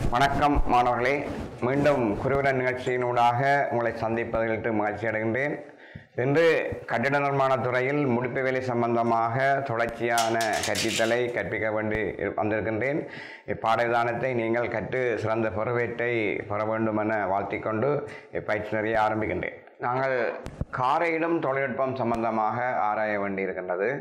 வணக்கம் மாணவர்களே மீண்டும் குருவிடன் நிகழ்ச்சியினூடாக உங்களை சந்திப்பதில் மகிழ்ச்சி அடைகின்றேன் இன்று கட்டிட நிர்மாணத் துறையில் முடிப்பு வேலை சம்பந்தமாக தொடர்ச்சியான கற்பித்தலை கற்பிக்க வேண்டி இரு- வந்திருக்கின்றேன் இப்பாடவிதானத்தை நீங்கள் கற்று சிறந்த பொறுப்பேற்றை பெற வேண்டும் என வாழ்த்திக்கொண்டு இப்பயிற்சி நிறைய ஆரம்பிக்கின்றேன் நாங்கள் காரையிடும் தொழில்நுட்பம் சம்பந்தமாக ஆராய வேண்டியிருக்கின்றது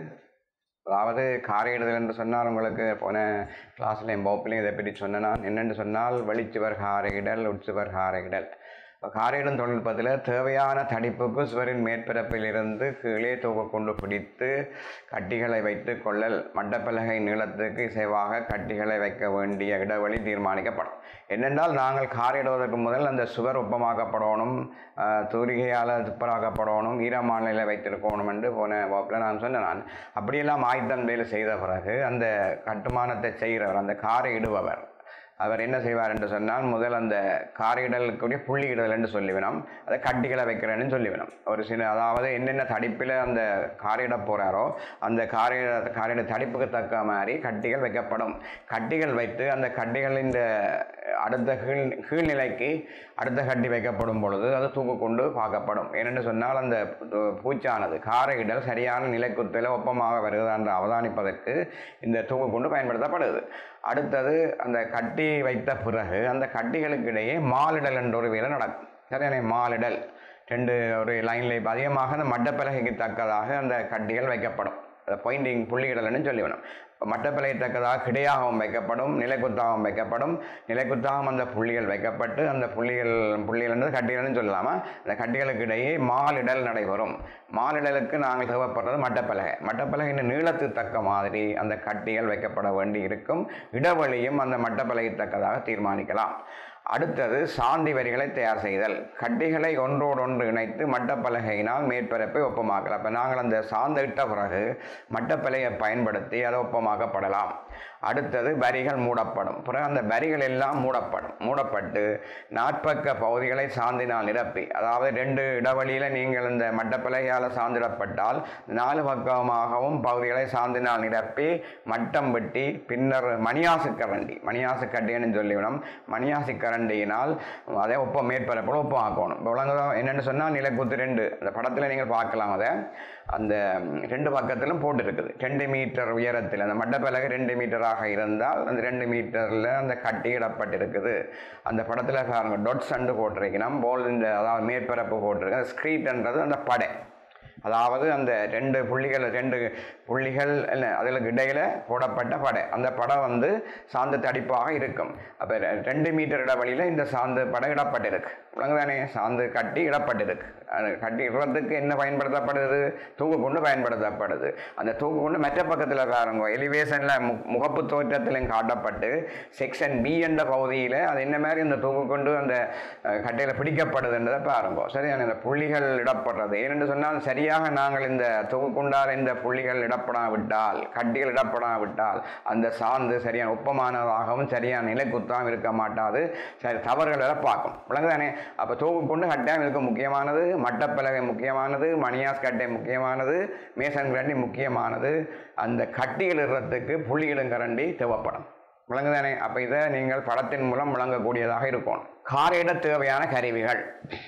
அதாவது காரையிடுதல் என்று சொன்னால் உங்களுக்கு போன கிளாஸ்லையும் வகுப்புலையும் இதை பற்றி சொன்னேன் நான் என்னென்று சொன்னால் வெளிச்சுவர் காரையிடல் உட்சுவர் காரையிடல் இப்போ காரையிடும் தொழில்நுட்பத்தில் தேவையான தடிப்புக்கு சுவரின் மேற்பரப்பிலிருந்து கீழே தூக்க கொண்டு பிடித்து கட்டிகளை வைத்து கொள்ளல் மட்டப்பலகை நீளத்துக்கு இசைவாக கட்டிகளை வைக்க வேண்டிய இடைவெளி தீர்மானிக்கப்படும் என்னென்றால் நாங்கள் காரையிடுவதற்கு முதல் அந்த சுவர் ஒப்பமாக்கப்படணும் ஆஹ், தூரிகையால் துப்பராக்கப்படணும் ஈரமான நிலையில் வைத்திருக்கணும் என்று போன வகுப்பில் நான் சொன்னேன் நான் அப்படியெல்லாம் ஆயுதம் வேலை செய்த பிறகு அந்த கட்டுமானத்தை செய்கிறவர் அந்த காரை இடுபவர் அவர் என்ன செய்வார் என்று சொன்னால் முதல் அந்த காரிடலுக்குரிய புள்ளியிடல் என்று சொல்லிவினோம் அதை கட்டிகளை வைக்கிறேன்னு சொல்லிவினோம் ஒரு சில அதாவது என்னென்ன தடிப்பில் அந்த காரிட போகிறாரோ அந்த காரிட காரிட தடிப்புக்கு தக்க மாதிரி கட்டிகள் வைக்கப்படும் கட்டிகள் வைத்து அந்த கட்டிகளின் அடுத்த கீழ் கீழ்நிலைக்கு அடுத்த கட்டி வைக்கப்படும் பொழுது அது தூக்கு கொண்டு பார்க்கப்படும் ஏனென்று சொன்னால் அந்த பூ- பூச்சானது காரையிடல் சரியான நிலைக்குத்தில் ஒப்பமாக வருகிறதா என்று அவதானிப்பதற்கு இந்த தூக்கு கொண்டு பயன்படுத்தப்படுது அடுத்தது அந்த கட்டி வைத்த பிறகு அந்த கட்டிகளுக்கு இடையே மாலிடல் என்ற ஒரு வேலை நடக்கும் சரியான மாலிடல் ரெண்டு ஒரு லைனில் இப்போ அதிகமாக அந்த மட்டப்பலகைக்கு தக்கதாக அந்த கட்டிகள் வைக்கப்படும் பாயிண்டிங் புள்ளியிடல்னு சொல்லி வேணும் மட்டப்பலகை தக்கதாக கிடையாகவும் வைக்கப்படும் நிலைக்குத்தாகவும் வைக்கப்படும் நிலைக்குத்தாகவும் அந்த புள்ளிகள் வைக்கப்பட்டு அந்த புள்ளிகள் புள்ளிகள் என்று கட்டிகள்னு சொல்லலாமா அந்த கட்டிகளுக்கு இடையே மாலிடல் நடைபெறும் மாலிடலுக்கு நாங்கள் தேவைப்படுறது மட்டப்பலகை மட்டப்பலகையின் நீளத்துக்கு தக்க மாதிரி அந்த கட்டிகள் வைக்கப்பட வேண்டி இருக்கும் இடைவெளியும் அந்த மட்டப்பலகை தக்கதாக தீர்மானிக்கலாம் அடுத்தது சாந்தி வரிகளை தயார் செய்தல் கட்டிகளை ஒன்றோடொன்று இணைத்து மட்டப்பலகையினால் மேற்பரப்பை ஒப்பமாக்கலாம் அப்போ நாங்கள் அந்த சாந்த இட்ட பிறகு மட்டப்பலகையை பயன்படுத்தி அதை ஒப்பமாக்கப்படலாம் அடுத்தது வரிகள் மூடப்படும் பிறகு அந்த வரிகள் எல்லாம் மூடப்படும் மூடப்பட்டு நாற்பக்க பகுதிகளை சாந்தினால் நிரப்பி அதாவது ரெண்டு இடைவெளியில் நீங்கள் இந்த மட்டப்பலகையால் சாந்திடப்பட்டால் நாலு பக்கமாகவும் பகுதிகளை சாந்தினால் நிரப்பி மட்டம் வெட்டி பின்னர் மணியாசு கரண்டி மணியாசு கட்டின்னு சொல்லிவிடும் மணியாசு கரண்டியினால் அதை ஒப்ப மேற்பரப்போடு ஒப்பம் ஆக்கணும் இப்போ விளங்குதோ என்னென்னு சொன்னால் நிலக்குத்து ரெண்டு அந்த படத்தில் நீங்கள் பார்க்கலாம் அதை அந்த ம், ரெண்டு பக்கத்திலும் போட்டிருக்குது ரெண்டு மீட்டர் உயரத்தில் அந்த மட்டப்பலகை ரெண்டு மீட்டராக இருந்தால் அந்த ரெண்டு மீட்டரில் அந்த கட்டி இடப்பட்டிருக்குது அந்த படத்தில் பாருங்க டொட்ஸ் அண்டு போட்டிருக்கணும் போல் இந்த அதாவது மேற்பரப்பு போட்டிருக்கு அந்த ஸ்க்ரீட்ன்றது அந்த படை அதாவது அந்த ரெண்டு புள்ளிகள் ரெண்டு புள்ளிகள் இல்லை அதுக்கு இடையில போடப்பட்ட படை அந்த படம் வந்து சாந்து தடிப்பாக இருக்கும் அப்போ ரெண்டு மீட்டர் இடைவெளியில் இந்த சாந்து படம் இடப்பட்டிருக்கு விளங்குதானே சாந்து கட்டி இடப்பட்டிருக்கு அது கட்டி இடுறதுக்கு என்ன பயன்படுத்தப்படுது தூக்கு கொண்டு பயன்படுத்தப்படுது அந்த தூக்கு கொண்டு மற்ற பக்கத்தில் பாருங்க எலிவேஷனில் மு முகப்பு தோற்றத்திலும் காட்டப்பட்டு செக்ஷன் பி என்ற பகுதியில் அது என்ன மாதிரி அந்த தூக்கு கொண்டு அந்த அஹ், கட்டையில் பிடிக்கப்படுதுன்றதை பாருங்க சரியான இந்த புள்ளிகள் இடப்படுறது ஏனென்று சொன்னால் சரியாக நாங்கள் இந்த தொகுக்குண்டால் இந்த புள்ளிகள் இடப்படாவிட்டால் கட்டிகள் இடப்படாவிட்டால் அந்த சார்ந்து சரியான ஒப்பமானதாகவும் சரியான நிலைக்குத்தாகவும் இருக்க மாட்டாது சரி தவறுகள் எல்லாம் பார்க்கும் விளங்குதானே அப்போ தூக்கு கொண்டு கட்டாயம் இருக்க முக்கியமானது மட்டப்பலகை முக்கியமானது மணியாஸ் கட்டை முக்கியமானது மேசன் கரண்டி முக்கியமானது அந்த கட்டிகள் இடுறதுக்கு புள்ளியிடும் கரண்டி தேவைப்படும் விளங்குதானே அப்போ இதை நீங்கள் படத்தின் மூலம் விளங்கக்கூடியதாக இருக்கும் காரிட தேவையான கருவிகள்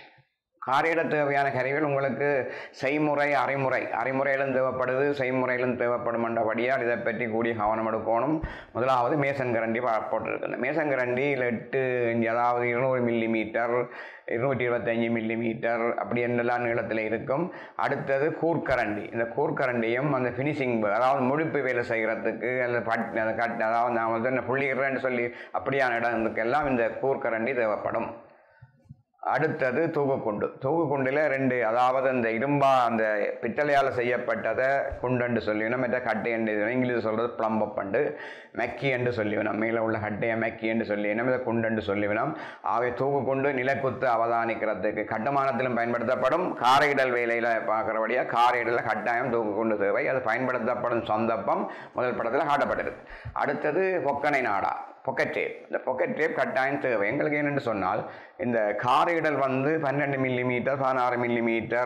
காரிட தேவையான கருவிகள் உங்களுக்கு செய்முறை அரைமுறை அரைமுறையிலும் தேவைப்படுது செய்முறையிலும் தேவைப்படும் என்றபடியால் இதை பற்றி கூடிய கவனம் எடுக்கணும் முதலாவது மேசன் கரண்டி பா- போட்டிருக்கு மேசன் கரண்டியில் எட்டு இன்ச், அதாவது இருநூறு மில்லி மீட்டர் இருநூற்றி இருபத்தஞ்சி மில்லி மீட்டர் அப்படி என்னெல்லாம் நீளத்தில் இருக்கும் அடுத்தது கூர்க்கரண்டி இந்த கூர்க்கரண்டியும் அந்த ஃபினிஷிங் அதாவது முடிப்பு வேலை செய்கிறதுக்கு அல்லது பட் அந்த கட் அதாவது நான் வந்து என்ன புள்ளிடுறேன்னு சொல்லி அப்படியான இடங்களுக்கெல்லாம் இந்த கூர்க்கரண்டி தேவைப்படும் அடுத்தது தூக்குக்குண்டு தூக்குக்குண்டில் ரெண்டு அதாவது அந்த இரும்பா அந்த பித்தளையால் செய்யப்பட்டதை குண்டன்று சொல்லிவினோம் மற்ற கட்டை என்று இங்கிலீஷ் சொல்கிறது பிளம்பப்பண்டு மெக்கி என்று சொல்லிவினோம் மேலே உள்ள கட்டையை மெக்கி என்று சொல்லிவினோம் இதை குண்டென்று சொல்லிவினோம் ஆகவே தூக்குக்குண்டு நிலக்குத்து அவதானிக்கிறதுக்கு கட்டுமானத்திலும் பயன்படுத்தப்படும் காரையிடல் வேலையில் பார்க்குறபடியாக காரையிடலில் கட்டாயம் தூக்குக்குண்டு தேவை அது பயன்படுத்தப்படும் சந்தர்ப்பம் முதல் படத்தில் காட்டப்பட்டிருக்கு அடுத்தது பொக்கனை நாடா பொக்கெட் டேப் இந்த பொக்கெட் டேப் கட்டாயம் தேவை எங்களுக்கு என்னென்று சொன்னால் இந்த காரையிடல் வந்து பன்னெண்டு மில்லி மீட்டர் பதினாறு மில்லி மீட்டர்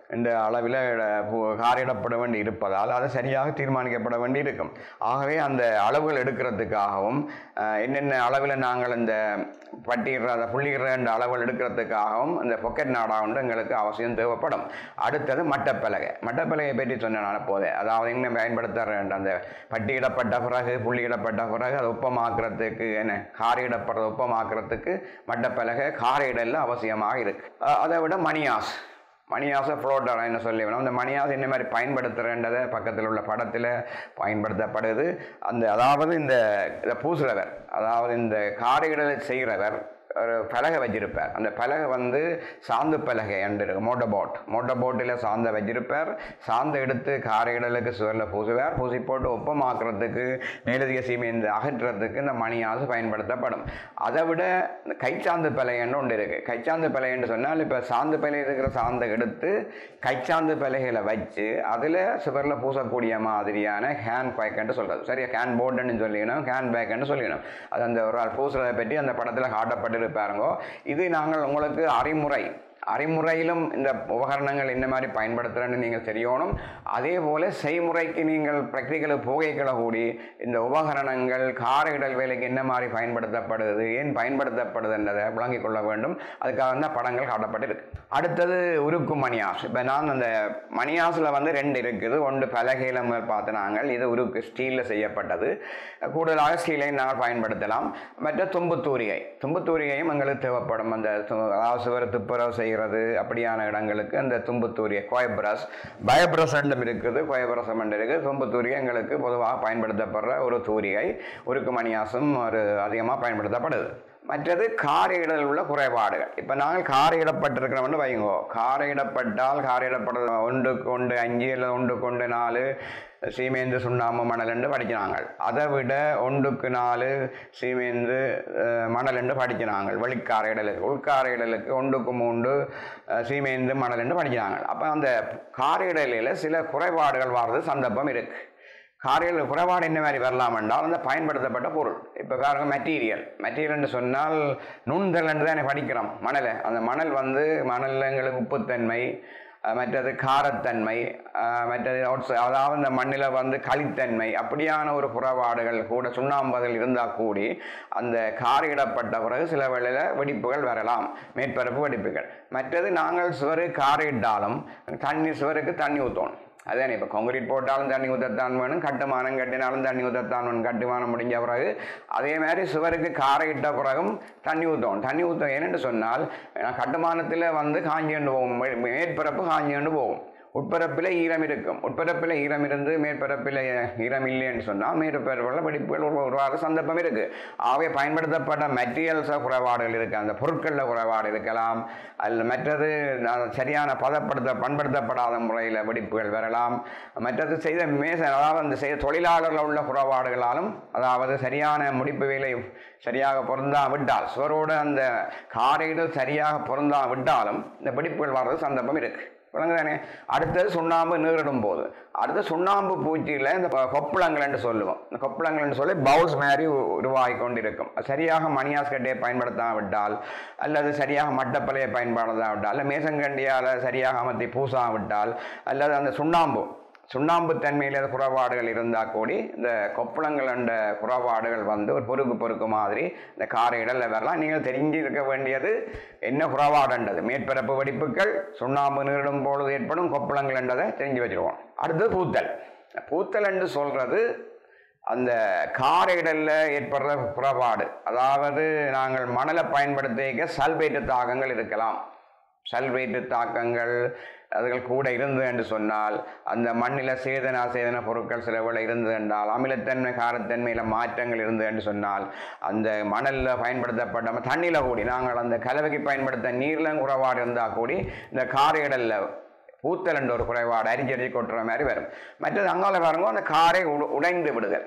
இந்த அளவில் காரிடப்பட வேண்டி இருப்பதால் அது சரியாக தீர்மானிக்கப்பட வேண்டி இருக்கும் ஆகவே அந்த அளவுகள் எடுக்கிறதுக்காகவும் அஹ், என்னென்ன அளவில் நாங்கள் இந்த பட்டியிடுற அந்த புள்ளிடுற அந்த அளவுகள் எடுக்கிறதுக்காகவும் இந்த பொக்கெட் நாடா வந்து எங்களுக்கு அவசியம் தேவைப்படும் அடுத்தது மட்டப்பலகை மட்டப்பலகை பற்றி சொன்னேன் நான் போதே அதாவது இன்னும் பயன்படுத்த அந்த பட்டியிடப்பட்ட பிறகு புள்ளியிடப்பட்ட பிறகு அதை ஒப்பமாக்குறதுக்கு என்ன காரியிடப்படுறது ஒப்பமாக்குறதுக்கு மட்டப்பலகை காரிடல்ல அவசியமாக இருக்கு அஹ் அதை விட மணியாஸ் மணியாசை ஃப்ளோட்டர் என்ன சொல்லி வேணும் அந்த மணியாசை இந்த மாதிரி பயன்படுத்துகிறன்றதை பக்கத்தில் உள்ள படத்தில் பயன்படுத்தப்படுது அந்த அதாவது இந்த இதை பூசுகிறவர் அதாவது இந்த காரிடலை செய்கிறவர் ஒரு பலகை வச்சிருப்பார் அந்த பலகை வந்து சாந்து பலகை என்று மோட்டர் போட் மோட்டர் போட்டில் சாந்த வச்சிருப்பார் சாந்த எடுத்து காரையிடலுக்கு சுவரில் பூசுவார் பூசி போட்டு ஒப்பமாக்குறதுக்கு மேலதிக சீமையை அகற்றுறதுக்கு இந்த மணியாசு பயன்படுத்தப்படும் அதை விட இந்த கைச்சாந்து பலகைன்னு ஒன்று இருக்குது கைச்சாந்து பலகைன்னு சொன்னால் இப்போ சாந்து பலகை இருக்கிற சாந்தை எடுத்து கைச்சாந்து பலகைகளை வச்சு அதில் சுவரில் பூசக்கூடிய மாதிரியான ஹேண்ட் பேக்குன்னு சொல்கிறது சரியா ஹேண்ட் போர்டுன்னு சொல்லிக்கணும் ஹேண்ட் பேக்குன்னு சொல்லிக்கணும் அது அந்த ஒரு ஆள் பூசுறதை பற்றி அந்த படத்தில் காட்டப்பட்டிருப்பாருங்கோ இது நாங்கள் உங்களுக்கு அறிமுறை அறிமுறையிலும் இந்த உபகரணங்கள் என்ன மாதிரி பயன்படுத்துகிறேன்னு நீங்கள் தெரியணும் அதே போல் செய்முறைக்கு நீங்கள் ப்ராக்டிக்கலுக்கு புகைக்களை கூடி இந்த உபகரணங்கள் காரையிடல் வேலைக்கு என்ன மாதிரி பயன்படுத்தப்படுது ஏன் பயன்படுத்தப்படுதுன்றதை விளங்கிக் கொள்ள வேண்டும் அதுக்காக தான் படங்கள் காட்டப்பட்டிருக்கு அடுத்தது உருக்கு மணியாஸ் இப்போ நான் அந்த மணியாஸில் வந்து ரெண்டு இருக்குது ஒன்று பலகையில் முதல் பார்த்து நாங்கள் இது உருக்கு ஸ்டீலில் செய்யப்பட்டது கூடுதலாக ஸ்டீலையும் நாங்கள் பயன்படுத்தலாம் மற்ற தும்புத்தூரிகை தும்புத்தூரிகையும் எங்களுக்கு தேவைப்படும் அந்த து- அதாவது சுவர் துப்புரவு செய்கிறது அப்படியான இடங்களுக்கு அந்த தும்புத்தூரிகை கோயப்ரஸ் பயப்ரஸ் ரெண்டும் இருக்குது கோயப்ரஸ் ரெண்டு இருக்குது தும்புத்தூரிகை எங்களுக்கு பொதுவாக பயன்படுத்தப்படுற ஒரு தூரிகை உருக்கு மணியாசும் ஒரு அதிகமாக பயன்படுத்தப்படுது மற்றது காரையிடல் உள்ள குறைபாடுகள் இப்போ நாங்கள் காரையிடப்பட்டிருக்கிறோம்னு வைங்கோ காரையிடப்பட்டால் காரையிடப்படுறது ஒன்றுக்கு ஒன்று அஞ்சு இல்லை ஒன்றுக்கு ஒன்று நாலு சீமேந்து சுண்ணாம்பு மணல் என்று படிக்கிறாங்க அதை விட ஒன்றுக்கு நாலு சீமேந்து அஹ், மணல் என்று படிக்கிறாங்க வெளிக்காரையிடலுக்கு உள்காரையிடலுக்கு ஒன்றுக்கு மூன்று அஹ், சீமேந்து மணல் என்று படிக்கிறாங்க அப்போ அந்த காரையிடலில் சில குறைபாடுகள் வர்றது சந்தர்ப்பம் இருக்குது காரியங்கள் குறைபாடு என்ன மாதிரி வரலாம் என்றால் அந்த பயன்படுத்தப்பட்ட பொருள் இப்போ பாருங்க மெட்டீரியல் மெட்டீரியல்னு சொன்னால் நுண்தல் என்று தான் படிக்கிறோம் மணலை அந்த மணல் வந்து மணல்ல எங்களுக்கு உப்புத்தன்மை அஹ் மற்றது காரத்தன்மை அஹ் மற்றது outside- அதாவது இந்த மண்ணில் வந்து களித்தன்மை அப்படியான ஒரு குறைபாடுகள் கூட சுண்ணாம்பதில் இருந்தால் கூடி அந்த காரிடப்பட்ட பிறகு சில வேளையில் வெடிப்புகள் வரலாம் மேற்பரப்பு வெடிப்புகள் மற்றது நாங்கள் சுவரு காரிட்டாலும் தண்ணி சுவருக்கு தண்ணி ஊற்றணும் அதானே இப்போ கான்கிரீட் போட்டாலும் தண்ணி ஊற்றத்தான் வேணும் கட்டுமானம் கட்டினாலும் தண்ணி ஊற்றத்தான் வேணும் கட்டுமானம் முடிஞ்ச பிறகு அதே மாதிரி சுவருக்கு காரை இட்ட பிறகும் தண்ணி ஊற்றணும் தண்ணி ஊற்ற ஏன்னு சொன்னால் அஹ் கட்டுமானத்தில் வந்து காஞ்சிண்டு போகும் மே- மேற்பரப்பு காஞ்சிண்டு போகும் உட்பரப்பில் ஈரம் இருக்கும் உட்பரப்பில் ஈரம் இருந்து மேற்பரப்பில் ஈரம் இல்லைன்னு சொன்னால் மேற்பரப்பில் வெடிப்புகள் உருவா- உருவாக சந்தர்ப்பம் இருக்குது ஆகவே பயன்படுத்தப்பட்ட மெட்டீரியல்ஸாக குறைபாடுகள் இருக்குது அந்த பொருட்களில் குறைபாடு இருக்கலாம் அல்ல மற்றது அஹ், சரியான பதப்படுத்த பண்படுத்தப்படாத முறையில் வெடிப்புகள் வரலாம் மற்றது செய்த மேச அதாவது அந்த செய்த தொழிலாளர்கள் உள்ள குறைபாடுகளாலும் அதாவது சரியான முடிப்பு வேலை சரியாக பொருந்தா விட்டால் சுவரோடு அந்த காரைடு சரியாக பொருந்தா விட்டாலும் இந்த வெடிப்புகள் வர்றது சந்தர்ப்பம் இருக்குது விளங்குதானே அடுத்தது சுண்ணாம்பு நீரிடும் போது அடுத்து சுண்ணாம்பு பூச்சியில் இந்த கொ- கொப்பளங்கள்னு சொல்லுவோம் இந்த கொப்பளங்கள்னு சொல்லி பவுல்ஸ் மாதிரி உ- உருவாகி கொண்டிருக்கும் சரியாக மணியாஸ்கட்டையை பயன்படுத்தாவிட்டால் அல்லது சரியாக மட்டப்பலையை பயன்படுத்தாவிட்டால் அல்ல மேசங்கண்டியால் சரியாக அமர்த்தி பூசாவிட்டால் அல்லது அந்த சுண்ணாம்பு சுண்ணாம்பு தன்மையில் குறைபாடுகள் இருந்தால் கூடி இந்த கொப்பளங்கள் என்ற குறைபாடுகள் வந்து ஒரு பொறுக்கு பொறுக்கு மாதிரி இந்த காரையிடலில் வரலாம் நீங்கள் தெரிஞ்சு இருக்க வேண்டியது என்ன குறைபாடுன்றது மேற்பரப்பு வெடிப்புகள் சுண்ணாம்பு நீரிடும் பொழுது ஏற்படும் கொப்பளங்கள் என்றதை தெரிஞ்சு வச்சுருவோம் அடுத்து பூத்தல் பூத்தல் என்று சொல்கிறது அந்த காரைடலில் ஏற்படுற குறைபாடு அதாவது நாங்கள் மணலை பயன்படுத்திக்க சல்பேட்டு தாக்கங்கள் இருக்கலாம் சல்பேட்டு தாக்கங்கள் அதுகள் கூட இருந்தது என்று சொன்னால் அந்த மண்ணில் சேதனா சேதன பொருட்கள் சில வேளை இருந்தது என்றால் அமிலத்தன்மை காரத்தன்மையில் மாற்றங்கள் இருந்தது என்று சொன்னால் அந்த மணலில் பயன்படுத்தப்பட்ட தண்ணியில் கூடி நாங்கள் அந்த கலவைக்கு பயன்படுத்த நீரிலும் குறைபாடு இருந்தால் கூடி இந்த காரையிடலில் பூத்தல் என்ற ஒரு குறைபாடு அரிஞ்சரிச்சு கொட்டுற மாதிரி வரும் மற்றது அங்கால பாருங்க அந்த காரை உட- உடைந்து விடுதல்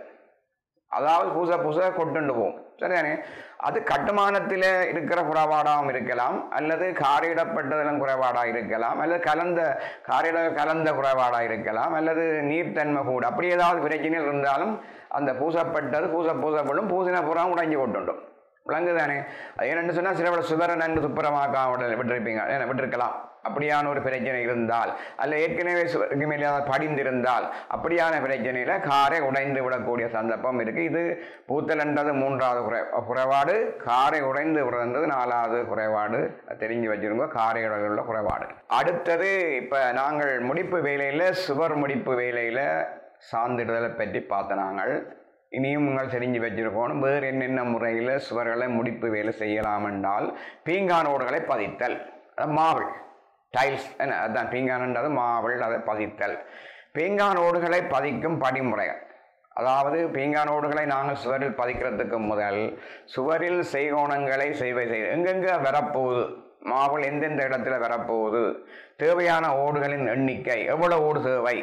அதாவது பூச பூச கொட்டுண்டு போகும் சரிதானே அது கட்டுமானத்தில் இருக்கிற குறைபாடாகவும் இருக்கலாம் அல்லது காரிடப்பட்டதிலும் குறைபாடாக இருக்கலாம் அல்லது கலந்த காரிட கலந்த குறைபாடாக இருக்கலாம் அல்லது நீர்த்தன்மை கூட அப்படி ஏதாவது பிரச்சனைகள் இருந்தாலும் அந்த பூசப்பட்டது பூச பூசப்படும் பூசின புறம் உடைஞ்சு கொட்டுண்டும் விளங்குதானே அது என்னென்னு சொன்னால் சில விட சுவரை நன்கு துப்புரமாக்க விட விட்டிருப்பீங்க ஏன்னா விட்டிருக்கலாம் அப்படியான ஒரு பிரச்சனை இருந்தால் அல்ல ஏற்கனவே சுவருக்கு மேலே ஏதாவது படிந்திருந்தால் அப்படியான பிரச்சனையில் காரை உடைந்து விடக்கூடிய சந்தர்ப்பம் இருக்குது இது பூத்தல்ன்றது மூன்றாவது குறை குறைபாடு காரை உடைந்து விடுறது நாலாவது குறைபாடு தெரிஞ்சு வச்சிருங்க காரை உள்ள குறைபாடு அடுத்தது இப்போ நாங்கள் முடிப்பு வேலையில் சுவர் முடிப்பு வேலையில் சான்றிதழை பற்றி பார்த்த நாங்கள் இனியும் நீங்கள் தெரிஞ்சு வச்சிருக்கணும் வேறு என்னென்ன முறையில் சுவர்களை முடிப்பு வேலை செய்யலாம் என்றால் பீங்கானோடுகளை பதித்தல் அது மாவல் டைல்ஸ் என்ன அதுதான் பீங்கானன்றது மாவல் அதை பதித்தல் பீங்கானோடுகளை பதிக்கும் படிமுறைகள் அதாவது பீங்கானோடுகளை நாங்கள் சுவரில் பதிக்கிறதுக்கு முதல் சுவரில் செய்கோணங்களை செய்வை செய் எங்கெங்கே வரப்போகுது மாவல் எந்தெந்த இடத்துல வரப்போகுது தேவையான ஓடுகளின் எண்ணிக்கை எவ்வளோ ஓடு தேவை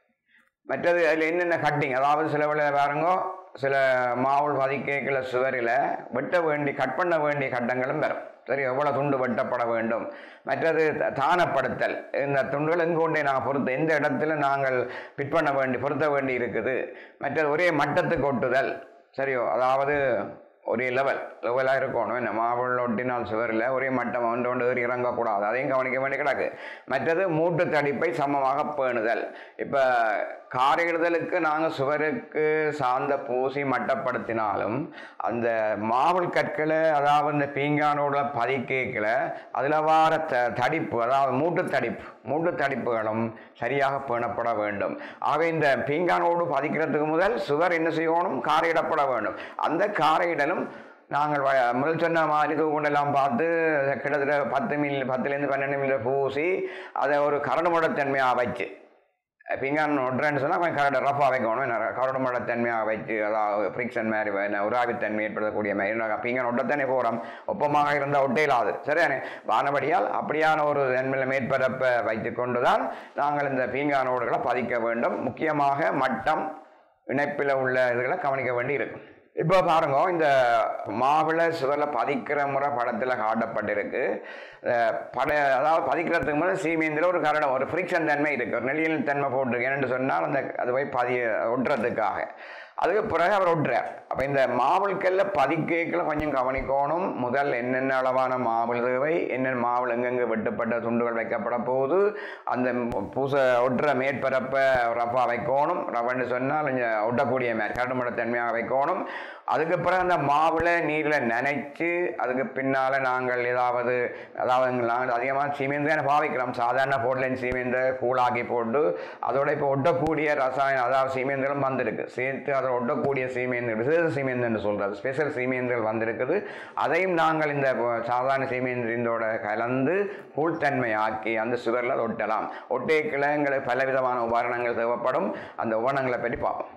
மற்றது அதில் என்னென்ன கட்டிங் அதாவது சில வேளை பாருங்கோ சில மாவுள் பதிக்கேக்கில் சுவரில் வெட்ட வேண்டி கட் பண்ண வேண்டிய கட்டங்களும் வரும் சரி எவ்வளோ துண்டு வெட்டப்பட வேண்டும் மற்றது த- தானப்படுத்தல் இந்த துண்டுகள் எங்கே கொண்டே நாங்கள் பொறுத்து எந்த இடத்துல நாங்கள் பிட் பண்ண வேண்டி பொருத்த வேண்டி இருக்குது மற்றது ஒரே மட்டத்துக்கு ஒட்டுதல் சரியோ அதாவது ஒரே லெவல் லெவலாக இருக்கணும் என்ன மாவுள் ஒட்டினால் சுவரில் ஒரே மட்டம் ஒன்று ஒன்று ஏறி இறங்கக்கூடாது அதையும் கவனிக்க வேண்டி கிடக்கு மற்றது மூட்டு தடிப்பை சமமாக பேணுதல் இப்போ காரையிடுதலுக்கு நாங்கள் சுவருக்கு சார்ந்த பூசி மட்டப்படுத்தினாலும் அந்த மாவுள் கற்களை அதாவது இந்த பீங்கானோட பதிக்கேக்கில் அதில் வார த தடிப்பு அதாவது மூட்டு தடிப்பு மூட்டு தடிப்புகளும் சரியாக பேணப்பட வேண்டும் ஆக இந்த பீங்கானோடு பதிக்கிறதுக்கு முதல் சுவர் என்ன செய்யணும் காரையிடப்பட வேண்டும் அந்த காரையிடலும் நாங்கள் வ- முதல் சொன்ன மாதிரி தூக்குண்டெல்லாம் பார்த்து கிட்டத்தட்ட பத்து மில் பத்துலேருந்து பன்னெண்டு மில்ல பூசி அதை ஒரு கரடுமுடத்தன்மையாக வச்சு பிங்கான் ஒட்டுறேன்னு சொன்னால் கொஞ்சம் கரடு ரஃபாக வைக்கணும் என்ன கரடுமுடத்தன்மையாக வச்சு அதாவது ஃப்ரிக்ஷன் மாதிரி என்ன உராவித்தன்மை ஏற்படுத்தக்கூடிய மாதிரி என்ன பிங்கான் ஒட்டத்தானே போகிறோம் ஒப்பமாக இருந்தால் ஒட்டையிலாது சரியானே வானபடியால் அப்படியான ஒரு நன்மையில மேற்பரப்பை வைத்து கொண்டு தான் நாங்கள் இந்த பீங்கானோடுகளை பதிக்க வேண்டும் முக்கியமாக மட்டம் இணைப்பில் உள்ள இதுகளை கவனிக்க வேண்டி இருக்கும் இப்போ பாருங்க இந்த மாவிளை சுவரில் பதிக்கிற முறை படத்தில் காட்டப்பட்டிருக்கு அஹ் பட அதாவது பதிக்கிறதுக்கு முதல்ல சீமேந்தில் ஒரு கரடம் ஒரு ஃப்ரிக்ஷன் தன்மை இருக்குது ஒரு நெளியல் தன்மை போட்டிருக்கு ஏன்னு சொன்னால் அந்த அது போய் பதி ஒட்டுறதுக்காக அதுக்கு பிறகு அவர் ஒட்டுறார் அப்போ இந்த மாவுள்கல்ல பதிக்கேக்கில் கொஞ்சம் கவனிக்கணும் முதல் என்னென்ன அளவான மாவுள் தேவை என்னென்ன மாவுள் எங்கெங்கே வெட்டுப்பட்ட துண்டுகள் வைக்கப்பட போகுது அந்த பூசை ஒட்டுற மேற்பரப்பை ரஃபாக வைக்கணும் ரஃபன்னு சொன்னால் கொஞ்சம் ஒட்டக்கூடிய மாதிரி கரடுமுட தன்மையாக வைக்கணும் அதுக்கு பிறகு அந்த மாவில் நீரில் நனைச்சு அதுக்கு பின்னால் நாங்கள் ஏதாவது அதாவது நாங்கள் அதிகமாக சீமெந்தை பாவிக்கிறோம் சாதாரண போடலைன் சீமெந்தை கூழாக்கி போட்டு அதோட இப்போ ஒட்டக்கூடிய ரசாயனம் அதாவது சீமெந்துகளும் வந்திருக்கு சேர்த்து அதை ஒட்டக்கூடிய சீமெந்து விசேஷ சீமெந்துன்னு சொல்கிறது ஸ்பெஷல் சீமெந்துகள் வந்திருக்குது அதையும் நாங்கள் இந்த சாதாரண சீமெந்தினோட கலந்து கூழ்த்தன்மை ஆக்கி அந்த சுகரில் அதை ஒட்டலாம் ஒட்டேக்கில் எங்களுக்கு பலவிதமான உபகரணங்கள் தேவைப்படும் அந்த உபகரணங்களை பற்றி பார்ப்போம்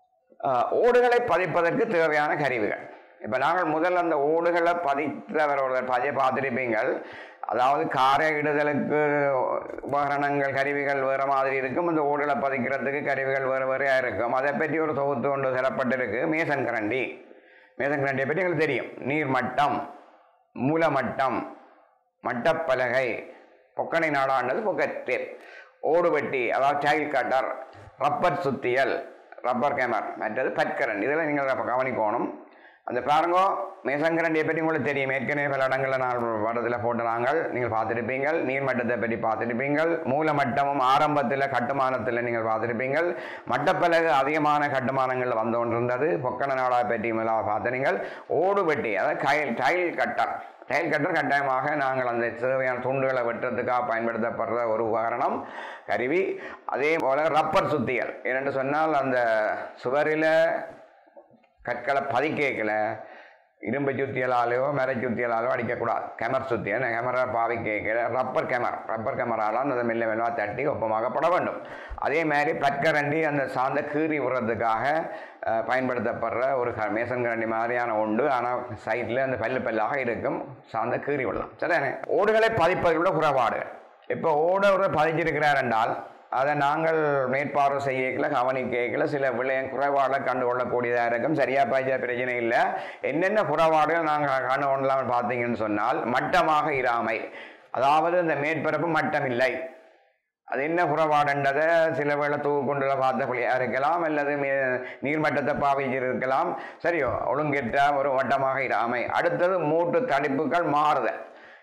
ஆஹ் ஓடுகளை பதிப்பதற்கு தேவையான கருவிகள் இப்போ நாங்கள் முதல்ல அந்த ஓடுகளை பதித்தவரோட பதிய பார்த்துருப்பீங்கள் அதாவது காரை இடுதலுக்கு உபகரணங்கள் கருவிகள் வேறு மாதிரி இருக்கும் அந்த ஓடுகளை பதிக்கிறதுக்கு கருவிகள் வேறு வேறையாக இருக்கும் அதை பற்றி ஒரு தொகுத்து கொண்டு தரப்பட்டிருக்கு மேசன் கரண்டி மேசன் கரண்டியை பற்றி எங்களுக்கு தெரியும் நீர்மட்டம் மூலமட்டம் மட்டப்பலகை பொக்கனை நாடாண்டது பொக்கட் டேப் ஓடுவெட்டி அதாவது டைல் கட்டர் ரப்பர் சுத்தியல் ரப்பர் கேமர் மற்றது பற்கரண்ட் இதெல்லாம் நீங்கள் அப்போ கவனிக்கணும் அந்த பாருங்கோ மேசங்கரண்டியை பற்றி உங்களுக்கு தெரியும் ஏற்கனவே பல இடங்களில் நான் படத்தில் போட்டு நாங்கள் நீங்கள் பார்த்துருப்பீங்கள் நீர்மட்டத்தை பற்றி பார்த்துருப்பீங்கள் மூலமட்டமும் ஆரம்பத்தில் கட்டுமானத்தில் நீங்கள் பார்த்துருப்பீங்கள் மட்டப்பலகு அதிகமான கட்டுமானங்கள் வந்து கொண்டிருந்தது பொக்கன நாடா பற்றி எல்லாம் பார்த்துனீங்கள் ஓடு வெட்டி அதாவது tile tile cutter tile cutter கட்டாயமாக நாங்கள் அந்த தேவையான துண்டுகளை வெட்டுறதுக்காக பயன்படுத்தப்படுற ஒரு உபகரணம் கருவி அதே போல் ரப்பர் சுத்திகள் ஏனென்று சொன்னால் அந்த சுவரில் கற்களை பதிக்கேக்கல இரும்பு சுத்தியலாலோ மர சுத்தியலாலோ அடிக்கக்கூடாது கேமர் சுத்தி என்ன கேமரா பாவி கேட்கல ரப்பர் கேமர் ரப்பர் கேமரால அந்த மெல்ல மெல்லமாக தட்டி ஒப்பமாகப்பட வேண்டும் அதே மாதிரி பற்கரண்டி அந்த சார்ந்த கீறி விடுறதுக்காக அஹ், பயன்படுத்தப்படுற ஒரு க மேசன் கரண்டி மாதிரியான உண்டு ஆனால் சைடில் அந்த பல்லு பல்லாக இருக்கும் சார்ந்த கீறி விடலாம் சரிதானே ஓடுகளை பதிப்பதில் உள்ள குறைபாடுகள் இப்போ ஓட பதிச்சிருக்கிறார் என்றால் அதை நாங்கள் மேற்பார்வை செய்யக்கல கவனிக்கல சில விளைய குறைபாடுகளை கண்டுகொள்ளக்கூடியதாக இருக்கும் சரியா பாய்ச்சா பிரச்சனை இல்லை என்னென்ன குறைபாடுகள் நாங்கள் கண்டு கொள்ளலாம் பார்த்தீங்கன்னு சொன்னால் மட்டமாக இராமை அதாவது இந்த மேற்பரப்பு மட்டம் இல்லை அது என்ன குறைபாடுன்றதை சில வேளை தூக்கு கொண்டுல பார்த்த பிள்ளையாக இருக்கலாம் அல்லது மே நீர்மட்டத்தை பாவிச்சிருக்கலாம் சரியோ ஒழுங்கெற்ற ஒரு வட்டமாக இராமை அடுத்தது மூட்டு தடிப்புகள் மாறுதல்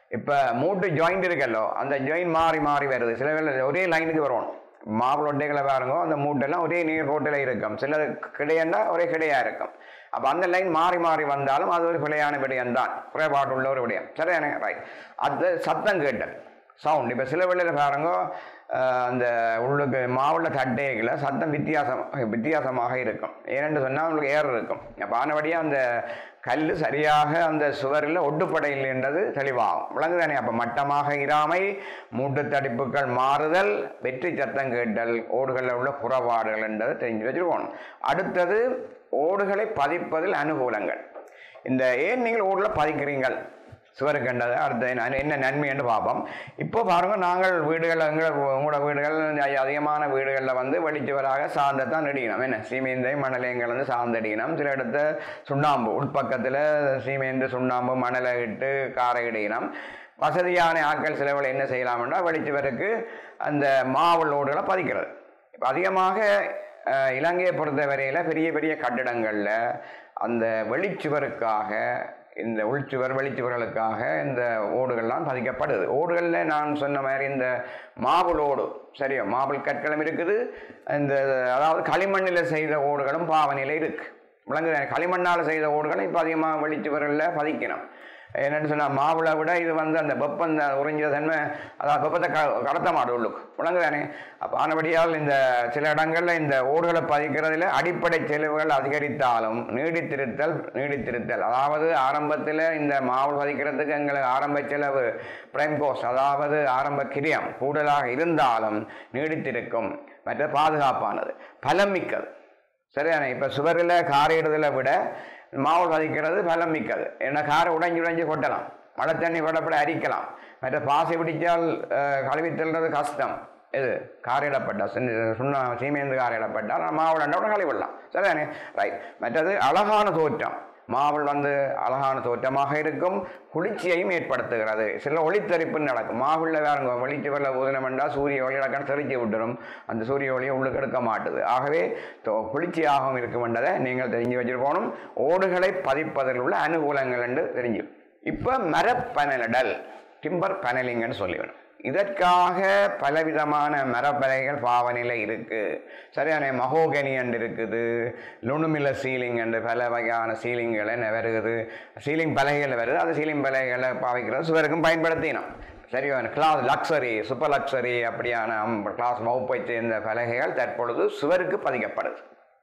இப்போ மூட்டு ஜாயிண்ட் இருக்கல்லோ அந்த ஜாயின் மாறி மாறி வருது சில வேளை ஒரே லைனுக்கு வரும் மாவுள் ஒட்டைகளை பாருங்க அந்த மூட்டெல்லாம் ஒரே நீர் ரோட்டில் இருக்கும் சில கிடையண்டா ஒரே கிடையா இருக்கும் அப்போ அந்த லைன் மாறி மாறி வந்தாலும் அது ஒரு பிழையான விடயம் தான் குறைபாடு உள்ள ஒரு விடயம் சரியான ரைட் அது சத்தம் கேட்டல் சவுண்ட் இப்போ சில வேளையில் பாருங்க அஹ், அந்த உள்ளுக்கு மாவுள்ள தட்டைகளை சத்தம் வித்தியாசம் வித்தியாசமாக இருக்கும் ஏனென்று சொன்னால் உங்களுக்கு ஏர் இருக்கும் அப்போ ஆனபடியாக அந்த கல் சரியாக அந்த சுவரில் ஒட்டுப்படையில் என்றது தெளிவாகும் விளங்குதானே அப்போ மட்டமாக இராமை மூட்டு தடிப்புகள் மாறுதல் வெற்றி சத்தம் கேட்டல் ஓடுகளில் உள்ள குறைபாடுகள் என்றதை தெரிஞ்சு வச்சுருக்கணும் அடுத்தது ஓடுகளை பதிப்பதில் அனுகூலங்கள் இந்த ஏன் நீங்கள் ஓடில் பதிக்கிறீங்கள் சுவர் கண்டது அடுத்து என்ன- என்ன நன்மை என்று பார்ப்போம் இப்போ பாருங்க நாங்கள் வீடுகளில் எங்கள் உங்களோட வீடுகள் அ- அதிகமான வீடுகளில் வந்து வெளிச்சுவராக சார்ந்த தான் நடிக்கணும் என்ன சீமேந்தை மணலையங்கள் வந்து சார்ந்து அடிக்கணும் சில இடத்த சுண்ணாம்பு உட்பக்கத்தில் சீமேந்து சுண்ணாம்பு மணலை இட்டு காரை இடிக்கணும் வசதியான ஆட்கள் சிலவில் என்ன செய்யலாம்னா வெளிச்சுவருக்கு அந்த மாவு ஓடுகளை பதிக்கிறது இப்போ அதிகமாக அஹ், இலங்கையை பொறுத்தவரையில் பெரிய பெரிய கட்டிடங்களில் அந்த வெளிச்சுவருக்காக இந்த உள்சுவர் வெளிச்சுவர்களுக்காக இந்த ஓடுகள்லாம் பதிக்கப்படுது ஓடுகளில் நான் சொன்ன மாதிரி இந்த மாவுள் ஓடு சரியா மாவுள் கற்களும் இருக்குது இந்த அதாவது களிமண்ணில் செய்த ஓடுகளும் பாவனையில் இருக்குது விளங்குது களிமண்ணால் செய்த ஓடுகளும் இப்போ அதிகமாக வெளிச்சுவர்களில் பதிக்கணும் என்னென்னு சொன்னால் மாவுளை விட இது வந்து அந்த வெப்பம் இந்த உறிஞ்ச தன்மை அதாவது வெப்பத்தை க கடத்த மாடு உள்ளுக்கு விளங்குதானே அப்போ ஆனபடியால் இந்த சில இடங்களில் இந்த ஓடுகளை பதிக்கிறதுல அடிப்படை செலவுகள் அதிகரித்தாலும் நீடித்திருத்தல் நீடித்திருத்தல் அதாவது ஆரம்பத்தில் இந்த மாவு பதிக்கிறதுக்கு எங்களுக்கு ஆரம்ப செலவு பிரைம் கோஸ்ட் அதாவது ஆரம்ப கிரியம் கூடுதலாக இருந்தாலும் நீடித்திருக்கும் மற்ற பாதுகாப்பானது பலம் மிக்கது சரிதானே இப்போ சுவரில் காரையிடுதலை விட மாவு பதிக்கிறது பலம் மிக்கது ஏன்னா காரை உடைஞ்சு உடைஞ்சு கொட்டலாம் மழை தண்ணி கொட்டப்பட அரிக்கலாம் மற்ற பாசி பிடிச்சால் அஹ், கழுவி தள்ளுறது கஷ்டம் இது காரையிடப்பட்ட சுண்ணா சீமேந்து காரையிடப்பட்டால் மாவுடண்ட உடனே கழுவிடலாம் சரிதானே ரைட் மற்றது அழகான தோற்றம் மாவுள் வந்து அழகான தோற்றமாக இருக்கும் குளிர்ச்சியையும் ஏற்படுத்துகிறது சில ஒளித்தரிப்பு நடக்கும் மாவுள்ள வேறுங்க வெளிச்சு வெள்ள ஊதினம் என்றால் சூரிய ஒளி இடக்கம் தெரிச்சு விட்டுரும் அந்த சூரிய ஒளியை உள்ளுக்கு எடுக்க மாட்டுது ஆகவே தோ- குளிர்ச்சியாகவும் இருக்கும் என்றதை நீங்கள் தெரிஞ்சு வச்சிருக்கணும் ஓடுகளை பதிப்பதில் உள்ள அனுகூலங்கள் என்று தெரிஞ்சு இப்போ மரப்பனலிடல் டிம்பர் பனலிங்னு சொல்லிவிடும் இதற்காக பலவிதமான மரப்பலைகள் பாவனையில் இருக்கு சரியான மகோகனி என்று இருக்குது லுணுமில சீலிங் என்று பல வகையான சீலிங்களை வருகுது சீலிங் பலகைகள் வருது அந்த சீலிங் பலகைகளை பாவிக்கிறது சுவருக்கும் பயன்படுத்தினோம் சரியான கிளாஸ் லக்ஸரி சூப்பர் லக்ஸரி அப்படியான கிளாஸ் வகுப்பை சேர்ந்த பலகைகள் தற்பொழுது சுவருக்கு பதிக்கப்படுது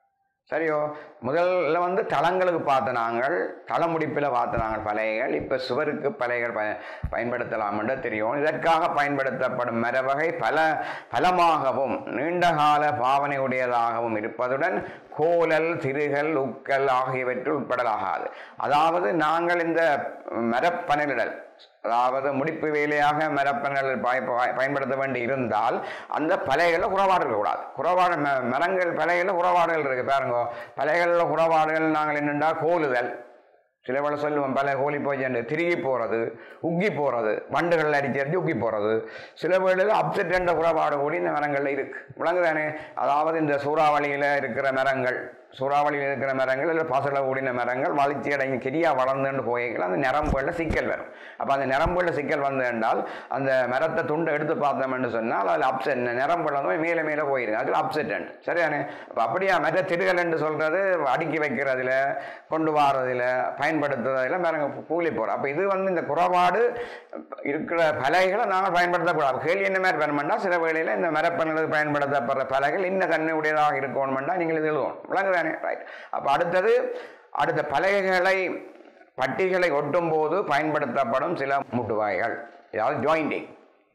சரியோ முதல்ல வந்து தளங்களுக்கு பார்த்த நாங்கள் தளமுடிப்பில் பார்த்த நாங்கள் பலகைகள் இப்போ சுவருக்கு பலகைகள் பய பயன்படுத்தலாம் என்று தெரியும் இதற்காக பயன்படுத்தப்படும் மரவகை பல பலமாகவும் நீண்டகால பாவனை உடையதாகவும் இருப்பதுடன் கோலல் திருகல் உக்கல் ஆகியவற்றில் உட்படலாகாது அதாவது நாங்கள் இந்த மரப்பனலிடல் அதாவது முடிப்பு வேலையாக மரப்பனல் பாய் பாய்- பயன்படுத்த வேண்டி இருந்தால் அந்த பலைகளில் குறைபாடு இருக்கக்கூடாது குறைபாடு ம- மரங்கள் பலைகளில் குறைபாடுகள் இருக்குது பாருங்க பலைகளில் குறைபாடுகள் நாங்கள் என்னென்னா கோலுதல் சில வேளை சொல்லுவோம் பல கோழி போய் திருகி போகிறது உக்கி போகிறது வண்டுகள் அடிச்சு அடிச்சு உக்கி போகிறது சில வேளையில் அப்செட் என்ற குறைபாடு கூடி இந்த மரங்களில் இருக்குது விளங்குதானே அதாவது இந்த சூறாவளியில் இருக்கிற மரங்கள் சூறாவளியில் இருக்கிற மரங்கள் இல்லை பசல கூடின மரங்கள் வளர்ச்சி அடைஞ்சு கெரியாக வளர்ந்துன்னு போய்கள் அந்த நரம்புகளில் சிக்கல் வரும் அப்போ அந்த நரம்புகளில் சிக்கல் வந்து என்றால் அந்த மரத்தை துண்டை எடுத்து பார்த்தோம்னு சொன்னால் அதில் அப்செட் நரம்புல வந்து மேலே மேலே போயிருங்க அதில் அப்செட் சரி அப்போ அப்படியா மற்ற திருகள் என்று சொல்கிறது அடுக்கி வைக்கிறதுல கொண்டு வாரதில் பயன்படுத்துறதுல மரங்க கூலி போகிறோம் அப்போ இது வந்து இந்த குறைபாடு இருக்கிற பலகைகளை நாங்கள் பயன்படுத்தக்கூடாது கேள்வி என்ன மாதிரி பண்ணணும்னா சில வேளையில் இந்த மரப்பண்ணுக்கு பயன்படுத்தப்படுற பலகைகள் இன்ன தன்மை உடையதாக இருக்கணும்னா நீங்கள் இது எழுதணும் விளங்குதானே ரைட் அப்போ அடுத்தது அடுத்த பலகைகளை பட்டிகளை ஒட்டும் போது பயன்படுத்தப்படும் சில முட்டுவாய்கள் அதாவது ஜாயிண்டிங்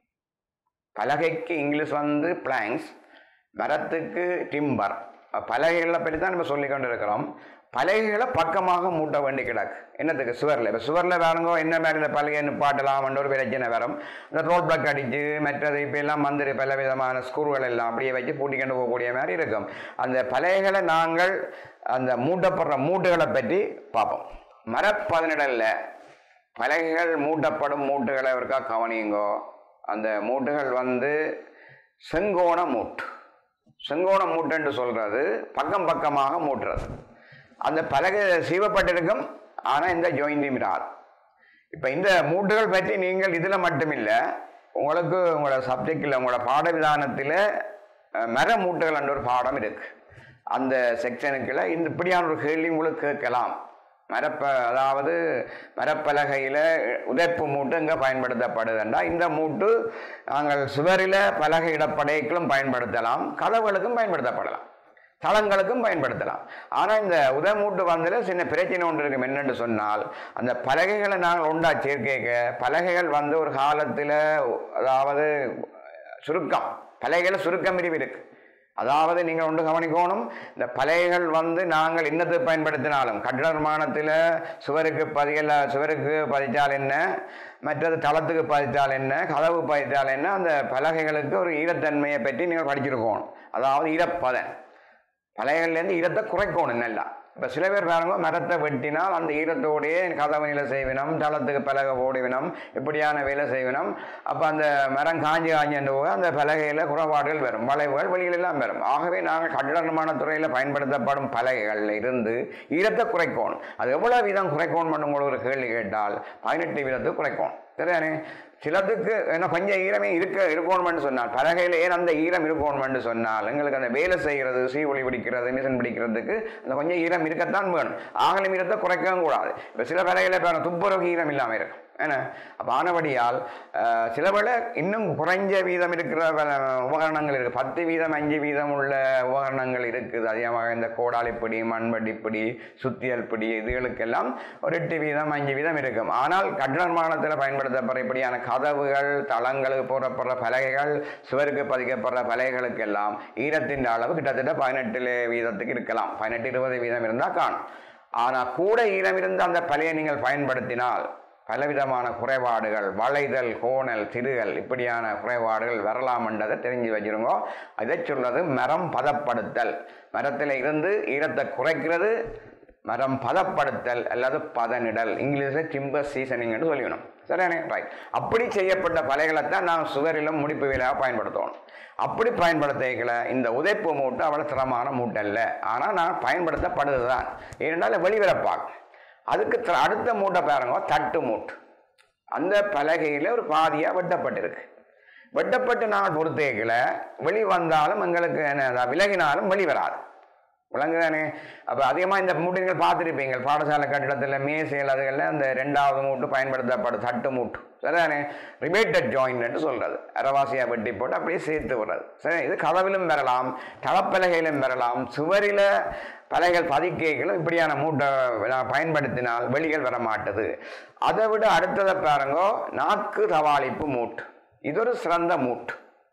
பலகைக்கு இங்கிலீஷ் வந்து பிளாங்க்ஸ் மரத்துக்கு டிம்பர் பலகைகளை பற்றி தான் நம்ம சொல்லி கொண்டு இருக்கிறோம் பலகைகளை பக்கமாக மூட்ட வேண்டி கிடக்கு என்னத்துக்கு சுவரில் இப்போ சுவரில் வேணுங்கோ என்ன மாதிரி இந்த பலகை நிப்பாட்டலாம்ன்ற ஒரு பிரச்சனை வரும் இந்த ரோல் பிளக் அடித்து மற்றது இப்போ எல்லாம் வந்துரு பல விதமான ஸ்க்ரூகள் எல்லாம் அப்படியே வச்சு பூட்டிக்கொண்டு போகக்கூடிய மாதிரி இருக்கும் அந்த பலகைகளை நாங்கள் அந்த மூட்டப்படுற மூட்டுகளை பற்றி பார்ப்போம் மரப்பதனிடலில் பலகைகள் மூட்டப்படும் மூட்டுகளை இருக்கா கவனியுங்கோ அந்த மூட்டுகள் வந்து செங்கோண மூட்டு செங்கோண மூட்டுன்னு சொல்கிறது பக்கம் பக்கமாக மூட்டுறது அந்த பலகை சீவப்பட்டிருக்கும் ஆனால் இந்த ஜாயிண்ட்டும் இராது இப்போ இந்த மூட்டுகள் பற்றி நீங்கள் இதில் மட்டுமில்லை உங்களுக்கு உங்களோட சப்ஜெக்டில் உங்களோட பாடவிதானத்தில் அஹ், மர மூட்டுகள் என்ற ஒரு பாடம் இருக்கு அந்த செக்ஷனுக்குள்ள இந்த இப்படியான ஒரு கேள்வி உங்களுக்கு கேட்கலாம் மரப்ப அதாவது மரப்பலகையில் உதைப்பு மூட்டு எங்கே பயன்படுத்தப்படுதுண்டா இந்த மூட்டு நாங்கள் சுவரில் பலகை இடப்படைக்கும் பயன்படுத்தலாம் கதவுகளுக்கும் பயன்படுத்தப்படலாம் தளங்களுக்கும் பயன்படுத்தலாம் ஆனால் இந்த உதமூட்டு வந்ததில் சின்ன பிரச்சனை ஒன்று இருக்கும் என்னென்னு சொன்னால் அந்த பலகைகளை நாங்கள் உண்டா சேர்க்க பலகைகள் வந்து ஒரு காலத்தில் அதாவது சுருக்கம் பலகைகளை சுருக்கம் பிரிவு இருக்கு அதாவது நீங்கள் ஒன்று கவனிக்கணும் இந்த பலகைகள் வந்து நாங்கள் இன்னத்துக்கு பயன்படுத்தினாலும் கட்டிட நிர்மாணத்தில் சுவருக்கு பதிகல சுவருக்கு பதித்தால் என்ன மற்றது தளத்துக்கு பதித்தால் என்ன கதவு பதித்தால் என்ன அந்த பலகைகளுக்கு ஒரு ஈரத்தன்மையை பற்றி நீங்கள் படிச்சிருக்கணும் அதாவது ஈரப்பதன் பலகைகள்லேருந்து ஈரத்தை குறைக்கணும் நல்லா இப்போ சில பேர் பாருங்க மரத்தை வெட்டினால் அந்த ஈரத்தோடையே கதவு நிலை செய்வினம் தளத்துக்கு பலகை போடுவினம் இப்படியான வேலை செய்வினம் அப்போ அந்த மரம் காஞ்சி காஞ்சி போக அந்த பலகையில் குறைபாடுகள் வரும் வளைவுகள் வெளியிலெல்லாம் வரும் ஆகவே நாங்கள் கட்டிட நிர்மாண துறையில் பயன்படுத்தப்படும் பலகைகளில் இருந்து ஈரத்தை குறைக்கணும் அது எவ்வளோ வீதம் குறைக்கணும் உங்களுக்கு ஒரு கேள்வி கேட்டால் பதினெட்டு வீதத்தை குறைக்கணும் சரிதானே சிலதுக்கு என்ன கொஞ்சம் ஈரமே இருக்க இருக்கணும்னு சொன்னால் பலகையில் ஏன் அந்த ஈரம் இருக்கணும்னு சொன்னால் எங்களுக்கு அந்த வேலை செய்கிறது சீ ஒளி பிடிக்கிறது மிஷின் பிடிக்கிறதுக்கு அந்த கொஞ்சம் ஈரம் இருக்கத்தான் வேணும் ஆகலும் ஈரத்தை குறைக்கவும் கூடாது இப்போ சில பலகையில் இப்போ துப்புரவுக்கு ஈரம் இல்லாமல் இருக்கும் என்ன அப்போ ஆனபடியால் அஹ், சில வேளை இன்னும் குறைஞ்ச வீதம் இருக்கிற பல உபகரணங்கள் இருக்குது பத்து வீதம் அஞ்சு வீதம் உள்ள உபகரணங்கள் இருக்குது அதிகமாக இந்த கோடாலிப்பிடி மண்வெட்டிப்பிடி சுத்தியல் பிடி இதுகளுக்கெல்லாம் ஒரு எட்டு வீதம் அஞ்சு வீதம் இருக்கும் ஆனால் கட்டிட நிர்மாணத்தில் பயன்படுத்தப்படுற இப்படியான கதவுகள் தளங்களுக்கு போடப்படுற பலகைகள் சுவருக்கு பதிக்கப்படுற பலகைகளுக்கெல்லாம் ஈரத்தின் அளவு கிட்டத்தட்ட பதினெட்டு வீதத்துக்கு இருக்கலாம் பதினெட்டு இருபது வீதம் இருந்தால் காணும் ஆனால் கூட ஈரம் இருந்து அந்த பலையை நீங்கள் பயன்படுத்தினால் பலவிதமான குறைபாடுகள் வளைதல் கோணல் திருகல் இப்படியான குறைபாடுகள் வரலாம்ன்றதை தெரிஞ்சு வச்சிருங்கோ இதை சொல்றது மரம் பதப்படுத்தல் மரத்தில் இருந்து ஈரத்தை குறைக்கிறது மரம் பதப்படுத்தல் அல்லது பதனிடல் இங்கிலீஷில் டிம்பர் சீசனிங்னு சொல்லிக்கணும் சரியானே ரைட் அப்படி செய்யப்பட்ட பலைகளைத்தான் நாம் சுவரிலும் முடிப்பு வேலையாக பயன்படுத்தணும் அப்படி பயன்படுத்திக்கல இந்த உதைப்பு மூட்டை அவ்வளோ திறமான மூட்டை அல்ல ஆனால் நான் பயன்படுத்தப்படுது தான் ஏனென்றால் வெளிவரப்பாகும் அதுக்கு த- அடுத்த மூட்டை பாருங்க தட்டு மூட்டு அந்த பலகையில் ஒரு பாதியாக வெட்டப்பட்டிருக்கு வெட்டப்பட்டு நாங்கள் பொறுத்தேக்கல வெளி வந்தாலும் எங்களுக்கு என்ன விலகினாலும் வெளி வராது விளங்குதானே அப்போ அதிகமாக இந்த மூட்டு நீங்கள் பார்த்துருப்பீங்க பாடசாலை கட்டிடத்தில் மேசைகள் அதுகளில் அந்த ரெண்டாவது மூட்டு பயன்படுத்தப்படும் தட்டு மூட்டு சரிதானே ரிபேட்டட் ஜாயின்ட்னு சொல்கிறது அரவாசியாக வெட்டி போட்டு அப்படியே சேர்த்து விடுறது சரி இது கதவிலும் பெறலாம் தளப்பலகையிலும் பெறலாம் சுவரில் பலகைகள் பதிக்கைகளும் இப்படியான மூட்டை நான் பயன்படுத்தினால் வெளிகள் வர மாட்டுது அதை விட அடுத்ததை பாருங்கோ நாக்கு தவாளிப்பு மூட்டு இது ஒரு சிறந்த மூட்டு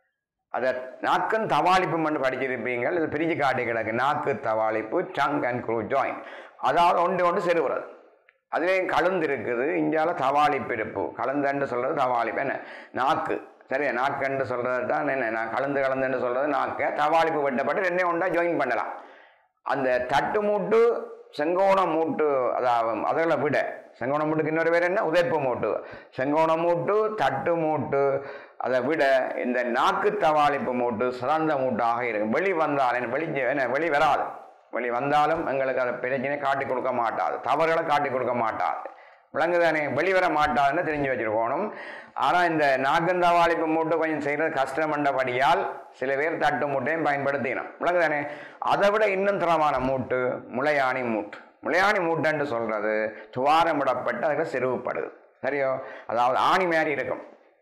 அதை நாக்கன் தவாளிப்பு மட்டும் படிச்சிருப்பீங்க இது பிரிச்சு காட்டி கிடக்கு நாக்கு தவாளிப்பு டங் அண்ட் க்ரூ ஜாயின் அதாவது ஒன்று ஒன்று செருவுறது அதுலேயும் கலந்து இருக்குது இந்தியாவில் தவாளிப்பு இருப்பு கலந்தன்னு சொல்கிறது தவாளிப்பு என்ன நாக்கு சரியா நாக்குன்னு சொல்கிறது தான் என்ன நான் கலந்து கலந்துன்னு சொல்கிறது நாக்க தவாளிப்பு வெட்டப்பட்டு ரெண்டையும் ஒன்றா ஜாயின் பண்ணலாம் அந்த தட்டு மூட்டு செங்கோண மூட்டு அதாவது அதில் விட செங்கோண மூட்டுக்கு இன்னொரு பேர் என்ன உதைப்பு மூட்டு செங்கோண மூட்டு தட்டு மூட்டு அதை விட இந்த நாக்கு தவாளிப்பு மூட்டு சிறந்த மூட்டாக இருக்கும் வெளி வந்தாலும் வெளி என்ன வெளி வராது வெளி வந்தாலும் எங்களுக்கு அதை பிரச்சனை காட்டி கொடுக்க மாட்டாது தவறுகளை காட்டி கொடுக்க மாட்டாது விளங்குதானே வெளிவர மாட்டாதுன்னு தெரிஞ்சு வச்சிருக்கணும் ஆனால் இந்த நாகந்தவாளிப்பு மூட்டை கொஞ்சம் செய்கிறது கஷ்டமண்டபடியால் சில பேர் தட்டு மூட்டையும் பயன்படுத்தினோம் விளங்குதானே அதை விட இன்னும் தரமான மூட்டு முளையாணி மூட்டு முளையாணி மூட்டைன்னு சொல்கிறது துவாரமிடப்பட்டு அதில் செருவுப்படுது சரியோ அதாவது ஆணி மாதிரி இருக்கும்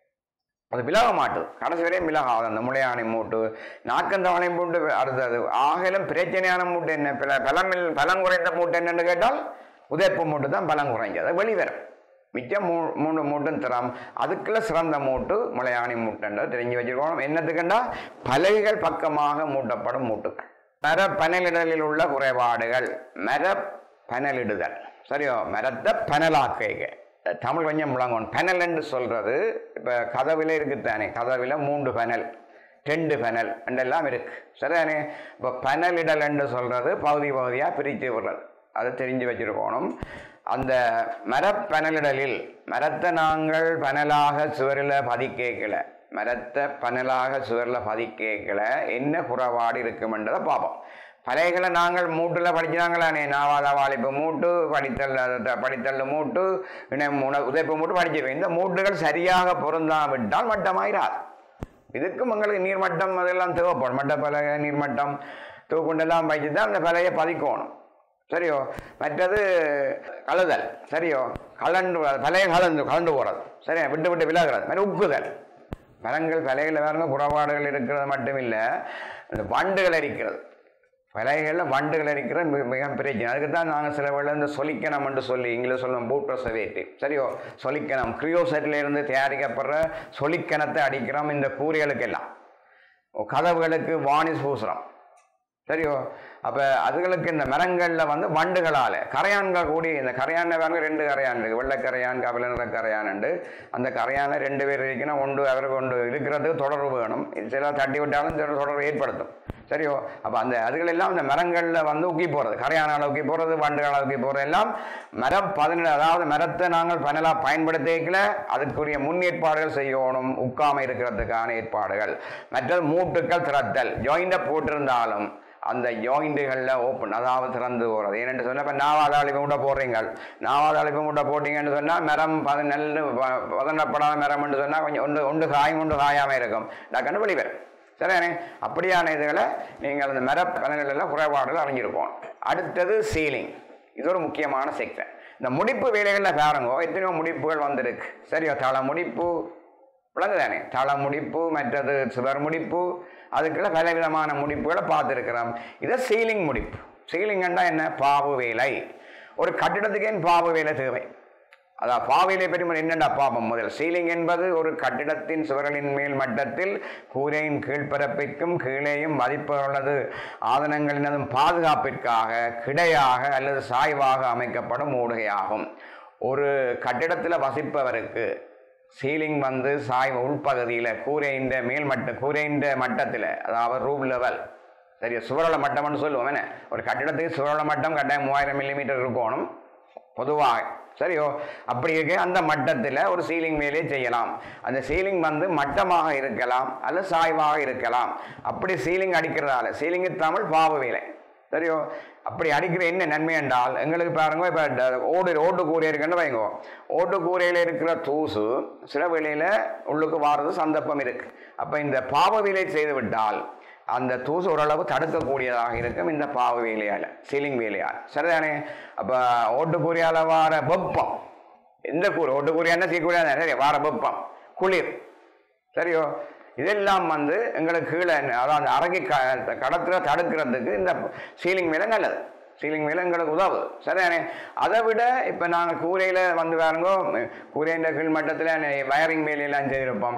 அது விலக மாட்டுது கடைசி வரையும் விலகாது அந்த முளையாணி மூட்டு நாக்கந்தவணை மூட்டு அடுத்தது ஆகலும் பிரச்சனையான மூட்டு என்ன பல பலமில் பலம் குறைந்த மூட்டு என்னன்னு கேட்டால் உதைப்பு மூட்டு தான் பலம் குறைஞ்சது வெளிவரும் மிச்சம் மூ மூணு மூட்டும் தரம் அதுக்குள்ள சிறந்த மூட்டு முளையாணி மூட்டுன்றது தெரிஞ்சு வச்சிருக்கணும் என்னத்துக்குண்டா பலகைகள் பக்கமாக மூட்டப்படும் மூட்டுகள் மர பனலிடலில் உள்ள குறைபாடுகள் மர பனலிடுதல் சரியோ மரத்தை பனலாக்கைக தமிழ் கொஞ்சம் முழங்கணும் பனல் என்று சொல்றது இப்போ கதவில இருக்குத்தானே கதவில மூன்று பனல் ரெண்டு பனல் ரெண்டெல்லாம் இருக்கு சரிதானே இப்போ பனலிடல் என்று சொல்றது பகுதி பகுதியாக பிரித்து விடுறது அதை தெரிஞ்சு வச்சிருக்கணும் அந்த மரப்பனலிடலில் மரத்தை நாங்கள் பனலாக சுவரில் பதிக்கேக்கல மரத்தை பனலாக சுவரில் பதிக்கேக்கல என்ன குறைபாடு இருக்குமென்றதை பார்ப்போம் பலைகளை நாங்கள் மூட்டில் படிச்சாங்களானே நாவாத வாலிப்பு மூட்டு படித்தல் அத- படித்தல் மூட்டு இணை உண- உதைப்பு மூட்டு படிச்சிருக்கோம் இந்த மூட்டுகள் சரியாக பொருந்தாவிட்டால் மட்டமாயிராது இதுக்கும் உங்களுக்கு நீர்மட்டம் அதெல்லாம் தேவைப்படும் மட்ட பலகை நீர்மட்டம் தூக்குண்டெல்லாம் வச்சு தான் அந்த பலையை பதிக்கணும் சரியோ மற்றது கழுதல் சரியோ கலண்டு பலையை கலந்து கலந்து போகிறது சரியா விட்டு விட்டு விலகிறது மாதிரி உக்குதல் மரங்கள் பலைகளில் வேறுங்க குறைபாடுகள் இருக்கிறது மட்டும் இல்லை இந்த வண்டுகள் அரிக்கிறது பலைகளில் வண்டுகள் அரிக்கிறது மிக மிக பிரச்சனை அதுக்கு தான் நாங்கள் சில வேளை இந்த சொலிக்கணம் என்று சொல்லி இங்கிலீஷ் சொல்லுவோம் பூட்ரோசவேட்டி சரியோ சொலிக்கணம் கிரியோசெட்டில் இருந்து தயாரிக்கப்படுற சொலிக்கணத்தை அடிக்கிறோம் இந்த கூரைகளுக்கெல்லாம் கதவுகளுக்கு வானிஸ் பூசுகிறோம் சரியோ அப்போ அதுகளுக்கு இந்த மரங்களில் வந்து வண்டுகளால் கரையான்கள் கூடி இந்த கரையானை பாருங்க ரெண்டு கரையான் இருக்குது வெள்ளைக்கரையான் கபில நிற கரையான் உண்டு அந்த கரையானை ரெண்டு பேர் இருக்கணும் ஒன்று அவருக்கு ஒன்று இருக்கிறதுக்கு தொடர்பு வேணும் இது சில தட்டி விட்டாலும் சில தொடர்பு ஏற்படுத்தும் சரியோ அப்போ அந்த அதுகளெல்லாம் அந்த மரங்களில் வந்து உக்கி போகிறது கரையானால் உக்கி போகிறது வண்டுகளால் உக்கி போகிறது எல்லாம் மரம் பதினேழு அதாவது மரத்தை நாங்கள் பனலாக பயன்படுத்திக்கல அதுக்குரிய முன்னேற்பாடுகள் செய்யணும் உட்காம இருக்கிறதுக்கான ஏற்பாடுகள் மற்றது மூட்டுக்கள் திறத்தல் ஜாயிண்டை போட்டிருந்தாலும் அந்த ஜாயிண்டுகளில் ஓப்பன் அதாவது திறந்து போகிறது ஏனென்று சொன்னால் இப்போ நாவாத அழிப்பு மூட்டை போடுறீங்க நாவாத அழிப்பு மூட்டை போட்டிங்கன்னு சொன்னால் மரம் பத நெல் ப- பதனப்படாத மரம்னு சொன்னால் கொஞ்சம் ஒன்று ஒன்று காயும் ஒன்று காயாமல் இருக்கும் டக்குன்னு வெளிவரும் சரியானே அப்படியான இதுகளை நீங்கள் அந்த மர பலன்களில் குறைபாடுகள் அறிஞ்சிருக்கோம் அடுத்தது சீலிங் இது ஒரு முக்கியமான செக்ஷன் இந்த முடிப்பு வேலைகளில் பாருங்க எத்தனையோ முடிப்புகள் வந்திருக்கு சரியா தள முடிப்பு விளங்குதானே தள முடிப்பு மற்றது சுவர் முடிப்பு அதுக்குள்ள பல விதமான முடிப்புகளை பார்த்துருக்கிறோம் இதை சீலிங் முடிப்பு சீலிங்கன்னா என்ன பாவு வேலை ஒரு கட்டிடத்துக்கு ஏன் பாவு வேலை தேவை அதான் பாவையிலே பற்றி என்னென்ன பாபம் முதல் சீலிங் என்பது ஒரு கட்டிடத்தின் சுவர்களின் மேல் மட்டத்தில் கூரையின் கீழ்ப்பரப்பிற்கும் கீழேயும் மதிப்புள்ளது ஆதனங்களினதும் பாதுகாப்பிற்காக கிடையாக அல்லது சாய்வாக அமைக்கப்படும் மூடுகையாகும் ஒரு கட்டிடத்தில் வசிப்பவருக்கு சீலிங் வந்து சாய்வு உள்பகுதியில் கூரையின் மேல் மட்ட கூரையின் மட்டத்தில் அதாவது ரூம் லெவல் சரியா சுவரள மட்டம்னு சொல்லுவோம் என்ன ஒரு கட்டிடத்துக்கு சுவரள மட்டம் கட்டாயம் மூவாயிரம் மில்லிமீட்டர் இருக்கணும் பொதுவாக சரியோ அப்படி இருக்க அந்த மட்டத்தில் ஒரு சீலிங் மேலே செய்யலாம் அந்த சீலிங் வந்து மட்டமாக இருக்கலாம் அல்லது சாய்வாக இருக்கலாம் அப்படி சீலிங் அடிக்கிறதால சீலிங்கு தமிழ் பாவு வேலை சரியோ அப்படி அடிக்கிற என்ன நன்மை என்றால் எங்களுக்கு பாருங்க இப்போ ஓடு ஓட்டு கூரை இருக்குன்னு வைங்கோ ஓட்டு கூரையில் இருக்கிற தூசு சில வேளையில் உள்ளுக்கு வாரது சந்தர்ப்பம் இருக்கு அப்போ இந்த பாவ வேலை செய்து விட்டால் அந்த தூசு ஓரளவு தடுக்கக்கூடியதாக இருக்கும் இந்த பாவு வேலையால் சீலிங் வேலையால் சரிதானே அப்போ ஓட்டு கூரையால் வார வெப்பம் எந்த கூரை ஓட்டு கூரையான சீக்கூரையான சரி வார வெப்பம் குளிர் சரியோ இதெல்லாம் வந்து எங்களுக்கு கீழே அதாவது அறகி க கடத்துல தடுக்கிறதுக்கு இந்த சீலிங் மேலே நல்லது சீலிங் மேலே எங்களுக்கு உதவு சரிதானே அதை விட இப்போ நாங்கள் கூரையில் வந்து பாருங்கோ கூரையின் கீழ் மட்டத்தில் வயரிங் வேலையெல்லாம் செய்திருப்போம்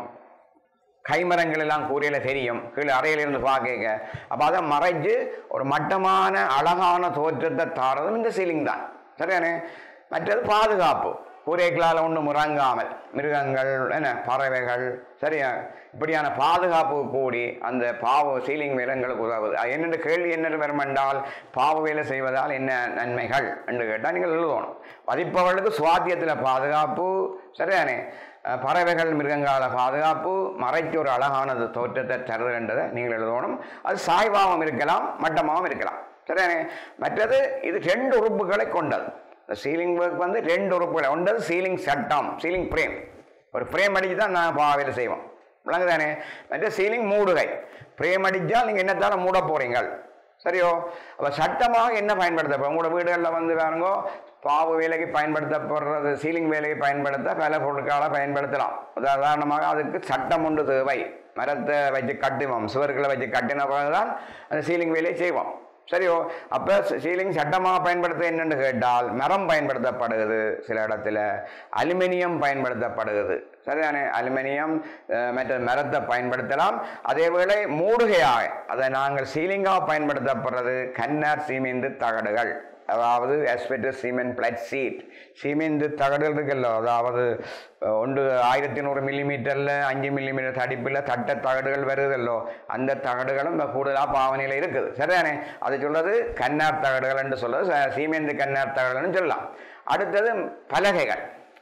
கைமரங்கள் எல்லாம் கூரையில் தெரியும் கீழே அறையிலிருந்து பார்க்க அப்போ அதை மறைச்சு ஒரு மட்டமான அழகான தோற்றத்தை தாரதும் இந்த சீலிங் தான் சரியானே மற்றது பாதுகாப்பு கூரைகளால் ஒன்று முறங்காமல் மிருகங்கள் என்ன பறவைகள் சரியா இப்படியான பாதுகாப்பு கூடி அந்த பாவ சீலிங் மேல எங்களுக்கு உதவுது அது என்னென்ன கேள்வி என்ன வரும் என்றால் பாவ வேலை செய்வதால் என்ன நன்மைகள் என்று கேட்டால் நீங்கள் எழுதணும் வதிப்பவர்களுக்கு சுவாத்தியத்தில் பாதுகாப்பு சரியானே அஹ் பறவைகள் மிருகங்களால் பாதுகாப்பு மறைச்சு ஒரு அழகானது தோற்றத்தை தருதுன்றதை நீங்கள் எழுதணும் அது சாய்வாகவும் இருக்கலாம் மட்டமாகவும் இருக்கலாம் சரியானே மற்றது இது ரெண்டு உறுப்புகளை கொண்டது இந்த சீலிங் ஒர்க் வந்து ரெண்டு உறுப்புகளை ஒன்றது சீலிங் சட்டம் சீலிங் ஃப்ரேம் ஒரு ஃப்ரேம் அடித்து தான் நான் பாவையில் செய்வோம் விளங்குதானே மற்ற சீலிங் மூடுகை ஃப்ரேம் அடித்தால் நீங்கள் என்னத்தால மூட போறீங்கள் சரியோ அப்போ சட்டமாக என்ன பயன்படுத்தப்படும் உங்களோட வீடுகளில் வந்து பாருங்கோ பாவு வேலைக்கு பயன்படுத்தப்படுறது சீலிங் வேலைக்கு பயன்படுத்த பல பொருட்களை பயன்படுத்தலாம் உதாரணமாக அதுக்கு சட்டம் ஒன்று தேவை மரத்தை வச்சு கட்டுவோம் சுவர்களை வச்சு கட்டின பிறகுதான் அந்த சீலிங் வேலையை செய்வோம் சரியோ அப்போ சீலிங் சட்டமாக பயன்படுத்த என்னன்னு கேட்டால் மரம் பயன்படுத்தப்படுகிறது சில இடத்துல அலுமினியம் பயன்படுத்தப்படுகிறது சரிதானே அலுமினியம் அஹ், மற்ற மரத்தை பயன்படுத்தலாம் அதேவேளை மூடுகையாக அதை நாங்கள் சீலிங்காக பயன்படுத்தப்படுறது கன்னார் சீமெந்து தகடுகள் அதாவது எஸ்பெட்டு சீமெண்ட் பிளட் சீட் சீமெந்து தகடுகள் இருக்குல்ல அதாவது அஹ், ஒன்று ஆயிரத்தி நூறு மில்லிமீட்டரில் அஞ்சு மில்லிமீட்டர் தடிப்பில் தட்ட தகடுகள் வருதல்லோ அந்த தகடுகளும் இப்ப கூடுதலாக பாவனையில் இருக்குது சரிதானே அது சொல்றது கன்னார் தகடுகள் என்று சொல்றது ச- சீமெந்து கன்னார் தகடுகள்னு சொல்லலாம் அடுத்தது பலகைகள்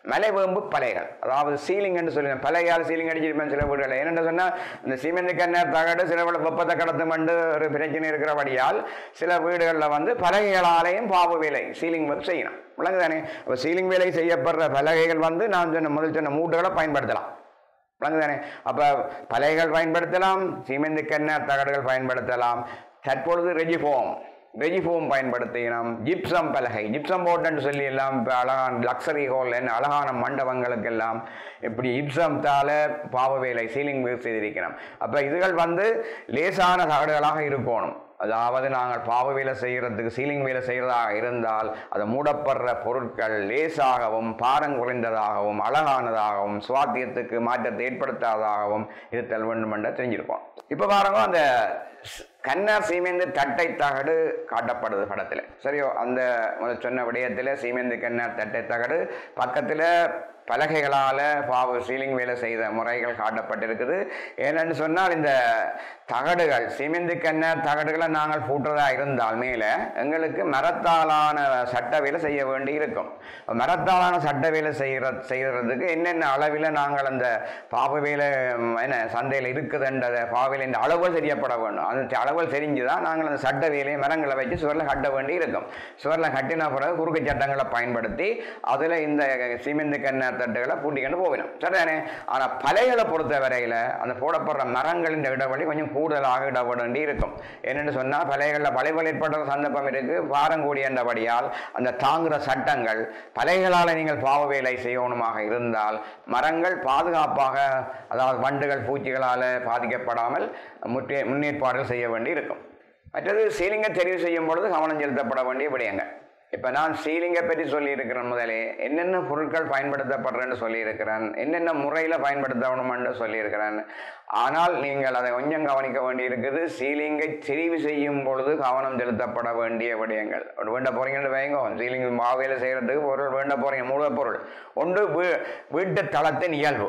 மலைவேம்பு பலைகள் அதாவது சீலிங் என்று சொல்லி பலையால் சீலிங் அடிச்சிருப்பேன் சில வீடுகள் என்னென்னு சொன்னால் இந்த சிமெண்ட் கண்ணர் தகடு சில வீடு வெப்பத்தை கடத்தும் என்று ஒரு பிரச்சனை இருக்கிறபடியால் சில வீடுகளில் வந்து பலகைகளாலேயும் பாவு வேலை சீலிங் ஒர்க் செய்யணும் விளங்குதானே அப்போ சீலிங் வேலை செய்யப்படுற பலகைகள் வந்து நான் சொன்ன முதல் சொன்ன மூட்டுகளை பயன்படுத்தலாம் விளங்குதானே அப்போ பலகைகள் பயன்படுத்தலாம் சிமெண்ட் கண்ணர் தகடுகள் பயன்படுத்தலாம் தற்பொழுது ரெஜிஃபோம் ரெஜிஃபோம் பயன்படுத்தினோம் ஜிப்சம் பலகை ஜிப்சம் போர்டுன்னு சொல்லி எல்லாம் இப்போ அழகான லக்ஸரி ஹோல் அழகான மண்டபங்களுக்கெல்லாம் இப்படி ஜிப்சம்தால பாவ வேலை சீலிங் வேலை செய்திருக்கிறோம் அப்போ இதுகள் வந்து லேசான தகடுகளாக இருக்கணும் அதாவது நாங்கள் பாவ வேலை செய்கிறதுக்கு சீலிங் வேலை செய்கிறதாக இருந்தால் அது மூடப்படுற பொருட்கள் லேசாகவும் பாரம் குறைந்ததாகவும் அழகானதாகவும் சுவாத்தியத்துக்கு மாற்றத்தை ஏற்படுத்தாததாகவும் இருத்தல் வேண்டும் என்று தெரிஞ்சிருப்போம் இப்போ பாருங்க அந்த ஸ்- கண்ணார் சீமெந்து தட்டை தகடு காட்டப்படுது படத்தில் சரியோ அந்த முதல் சொன்ன விடயத்தில் சீமெந்து கண்ணார் தட்டை தகடு பக்கத்தில் பலகைகளால் பாவு சீலிங் வேலை செய்த முறைகள் காட்டப்பட்டிருக்குது ஏனென்று சொன்னால் இந்த தகடுகள் சிமெந்து கண்ணார் தகடுகளை நாங்கள் பூட்டுறதா இருந்தால் மேலே எங்களுக்கு மரத்தாலான சட்ட வேலை செய்ய வேண்டி இருக்கும் மரத்தாலான சட்ட வேலை செய்கிற செய்கிறதுக்கு என்னென்ன அளவில் நாங்கள் அந்த பாவு வேலை ம், என்ன சந்தையில் இருக்குதுன்றதை பாவையில் அளவுகள் தெரியப்பட வேண்டும் அந்த அளவுகள் தெரிஞ்சு தான் நாங்கள் அந்த சட்ட வேலையை மரங்களை வச்சு சுவரில் கட்ட வேண்டி இருக்கும் சுவரில் கட்டின பிறகு குறுக்கு சட்டங்களை பயன்படுத்தி அதில் இந்த சிமெண்ட் கண்ண தட்டுகளை பூட்டிக்கொண்டு போகணும் சரிதானே ஆனால் பலைகளை பொறுத்த வரையில் அந்த போடப்படுற மரங்களின் இடைவெளி கொஞ்சம் கூடுதலாக இட வேண்டி இருக்கும் என்னென்னு சொன்னால் பலைகளில் வளைவல் ஏற்படுற சந்தர்ப்பம் இருக்கு பாரம் கூடியபடியால் அந்த தாங்குகிற சட்டங்கள் பலைகளால் நீங்கள் பாவ வேலை செய்யணுமாக இருந்தால் மரங்கள் பாதுகாப்பாக அதாவது வண்டுகள் பூச்சிகளால் பாதிக்கப்படாமல் முற்றே முன்னேற்பாடுகள் செய்ய வேண்டி இருக்கும் மற்றது சீலிங்கை தெரிவு செய்யும் பொழுது கவனம் செலுத்தப்பட வேண்டிய விடயங்கள் இப்போ நான் சீலிங்கை பற்றி சொல்லியிருக்கிறேன் முதலே என்னென்ன பொருட்கள் பயன்படுத்தப்படுறேன்னு சொல்லியிருக்கிறேன் என்னென்ன முறையில் பயன்படுத்தணுமென்று சொல்லியிருக்கிறேன் ஆனால் நீங்கள் அதை கொஞ்சம் கவனிக்க வேண்டியிருக்குது சீலிங்கை தெரிவு செய்யும் பொழுது கவனம் செலுத்தப்பட வேண்டிய விடயங்கள் ஒரு வேண்ட போறீங்கன்னு வைங்க சீலிங் மாவையில் செய்கிறதுக்கு பொருள் வேண்ட போறீங்க மூலப்பொருள் ஒன்று வீ வீட்டு தளத்தின் இயல்பு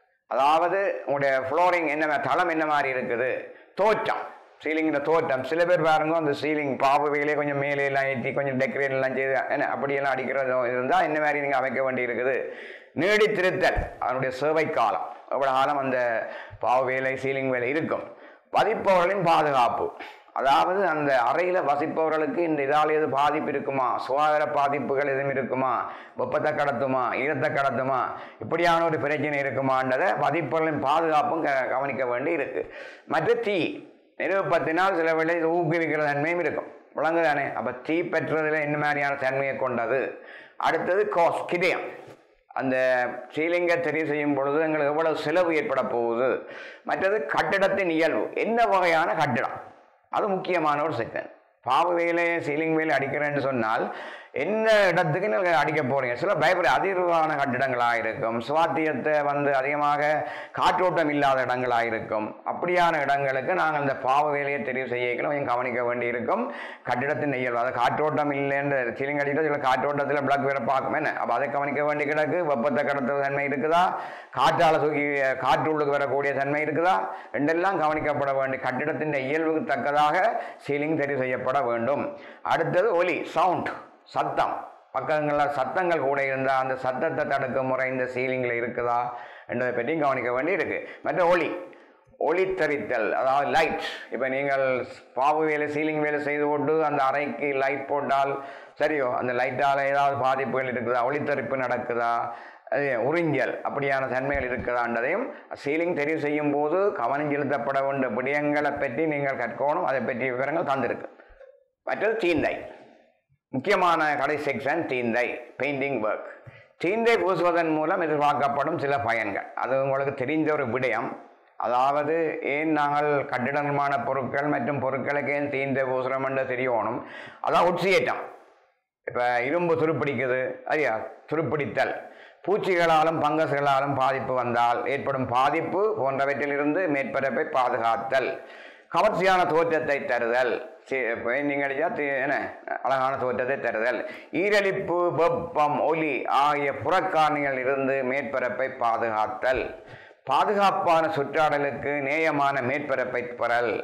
அதாவது உங்களுடைய ஃப்ளோரிங் என்ன மா- தளம் என்ன மாதிரி இருக்குது தோற்றம் சீலிங்கில் தோற்றம் சில பேர் பாருங்க அந்த சீலிங் பாப்புவையிலே கொஞ்சம் மேலே எல்லாம் ஏற்றி கொஞ்சம் டெக்கரேட் எல்லாம் செய்து என்ன அப்படியெல்லாம் அடிக்கிறது இருந்தால் என்ன மாதிரி நீங்கள் அமைக்க வேண்டி இருக்குது நீடித்திருத்தல் அதனுடைய சேவை காலம் எவ்வளோ காலம் அந்த பாவ வேலை சீலிங் வேலை இருக்கும் பதிப்பவர்களின் பாதுகாப்பு அதாவது அந்த அறையில் வசிப்பவர்களுக்கு இந்த இதால் எது பாதிப்பு இருக்குமா சுகாதார பாதிப்புகள் எதுவும் இருக்குமா வெப்பத்தை கடத்துமா ஈரத்தை கடத்துமா இப்படியான ஒரு பிரச்சனை இருக்குமான்றதை வசிப்பவர்களின் பாதுகாப்பும் க கவனிக்க வேண்டி இருக்கு மற்ற தீ நெருப்பத்தினால் சில வேளை இது ஊக்குவிக்கிற தன்மையும் இருக்கும் விளங்குதானே அப்போ தீ பெற்றதில் என்ன மாதிரியான தன்மையை கொண்டது அடுத்தது காஸ் கிதயம் அந்த சீலிங்கை தெரிவு செய்யும் பொழுது எங்களுக்கு எவ்வளவு செலவு ஏற்பட போகுது மற்றது கட்டிடத்தின் இயல்பு என்ன வகையான கட்டிடம் அது முக்கியமான ஒரு செக்ஷன் பாவு வேலை சீலிங் வேலை அடிக்கிறேன்னு சொன்னால் என்ன இடத்துக்கு நீங்கள் அடிக்க போறீங்க சில பயப்பட அதிர்வான கட்டிடங்களாக இருக்கும் சுவாத்தியத்தை வந்து அதிகமாக காற்றோட்டம் இல்லாத இடங்களாக இருக்கும் அப்படியான இடங்களுக்கு நாங்கள் அந்த பாவ வேலையை தெரிவு செய்யணும் கொஞ்சம் கவனிக்க வேண்டியிருக்கும் கட்டிடத்தின் இயல்பு அது காற்றோட்டம் இல்லைன்ற சீலிங் அடிக்கிற சில காற்றோட்டத்தில் பிளக் வேற பார்க்கும் என்ன அப்போ அதை கவனிக்க வேண்டி கிடக்கு வெப்பத்தை கடத்துற தன்மை இருக்குதா காற்றால தூக்கி காற்று உள்ளுக்கு வரக்கூடிய தன்மை இருக்குதா ரெண்டெல்லாம் கவனிக்கப்பட வேண்டிய கட்டிடத்தின் இயல்புக்கு தக்கதாக சீலிங் தெரிவு செய்யப்பட வேண்டும் அடுத்தது ஒலி சவுண்ட் சத்தம் பக்கங்களில் சத்தங்கள் கூட இருந்தால் அந்த சத்தத்தை தடுக்கும் முறை இந்த சீலிங்கில் இருக்குதா என்பதை பற்றியும் கவனிக்க வேண்டி இருக்கு மற்ற ஒளி ஒளித்தரித்தல் அதாவது லைட் இப்போ நீங்கள் பாவு வேலை சீலிங் வேலை செய்து கொண்டு அந்த அறைக்கு லைட் போட்டால் சரியோ அந்த லைட்டால் ஏதாவது பாதிப்புகள் இருக்குதா ஒளித்தரிப்பு நடக்குதா அது உறிஞ்சல் அப்படியான தன்மைகள் இருக்குதான்றதையும் சீலிங் தெரிவு செய்யும் போது கவனம் செலுத்தப்பட வேண்டிய விடயங்களை பற்றி நீங்கள் கற்கணும் அதை பற்றிய விவரங்கள் தந்திருக்கு மற்றது தீந்தை முக்கியமான கடை செக்ஷன் தீந்தை பெயிண்டிங் ஒர்க் தீந்தை பூசுவதன் மூலம் எதிர்பார்க்கப்படும் சில பயன்கள் அது உங்களுக்கு தெரிந்த ஒரு விடயம் அதாவது ஏன் நாங்கள் கட்டிட நிர்மாண பொருட்கள் மற்றும் பொருட்களுக்கு ஏன் தீந்தை பூசுகிறோம் என்று தெரியணும் அதான் உட்சியேற்றம் இப்போ இரும்பு துருப்பிடிக்குது ஐயா துருப்பிடித்தல் பூச்சிகளாலும் பங்கஸ்களாலும் பாதிப்பு வந்தால் ஏற்படும் பாதிப்பு போன்றவற்றிலிருந்து மேற்பரப்பை பாதுகாத்தல் கவர்ச்சியான தோற்றத்தை தருதல் பெயிண்டிங் அடித்தா தி- என்ன அழகான தோற்றத்தை தருதல் ஈரலிப்பு வெப்பம் ஒலி ஆகிய புறக்காரணிகள் இருந்து மேற்பரப்பை பாதுகாத்தல் பாதுகாப்பான சுற்றாடலுக்கு நேயமான மேற்பரப்பை பெறல்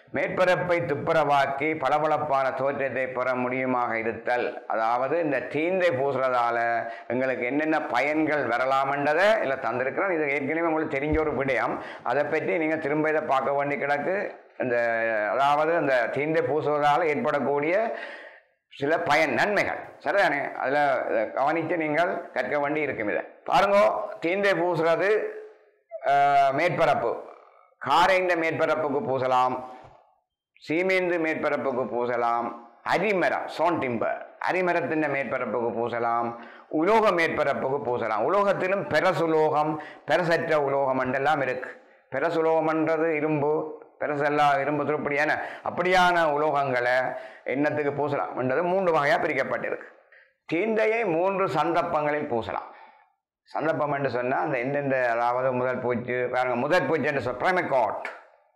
மேற்பரப்பை துப்புரவாக்கி பளபளப்பான தோற்றத்தை பெற முடியுமாக இருத்தல் அதாவது இந்த தீந்தை பூசுறதால எங்களுக்கு என்னென்ன பயன்கள் வரலாம்ன்றதை இல்லை தந்திருக்கிறோம் இது ஏற்கனவே உங்களுக்கு தெரிஞ்ச ஒரு விடயம் அதை பற்றி நீங்கள் திரும்ப இதை பார்க்க வேண்டி கிடக்கு இந்த அதாவது அந்த தீந்தை பூசுவதால் ஏற்படக்கூடிய சில பயன் நன்மைகள் சரிதானே அதில் கவனித்து நீங்கள் கற்க வேண்டி இருக்கும் இதை பாருங்க தீந்தை பூசுறது ஆஹ், மேற்பரப்பு காரைந்த மேற்பரப்புக்கு பூசலாம் சீமேந்து மேற்பரப்புக்கு பூசலாம் அரிமரம் சோன் டிம்பர் அரிமரத்தின் மேற்பரப்புக்கு பூசலாம் உலோக மேற்பரப்புக்கு பூசலாம் உலோகத்திலும் பெரசுலோகம் பெரசற்ற உலோகம் என்றெல்லாம் இருக்கு பெரசுலோகம்ன்றது இரும்பு பெருசெல்லாம் இரும்பு துருப்படியான அப்படியான உலோகங்களை எண்ணத்துக்கு பூசலாம் என்றது மூன்று வகையாக பிரிக்கப்பட்டிருக்கு தீந்தையை மூன்று சந்தர்ப்பங்களில் பூசலாம் சந்தர்ப்பம் என்று சொன்னால் அந்த எந்தெந்த அதாவது முதல் பூச்சு பாருங்க முதல் பூச்சு என்று சொல் பிரைமகாட்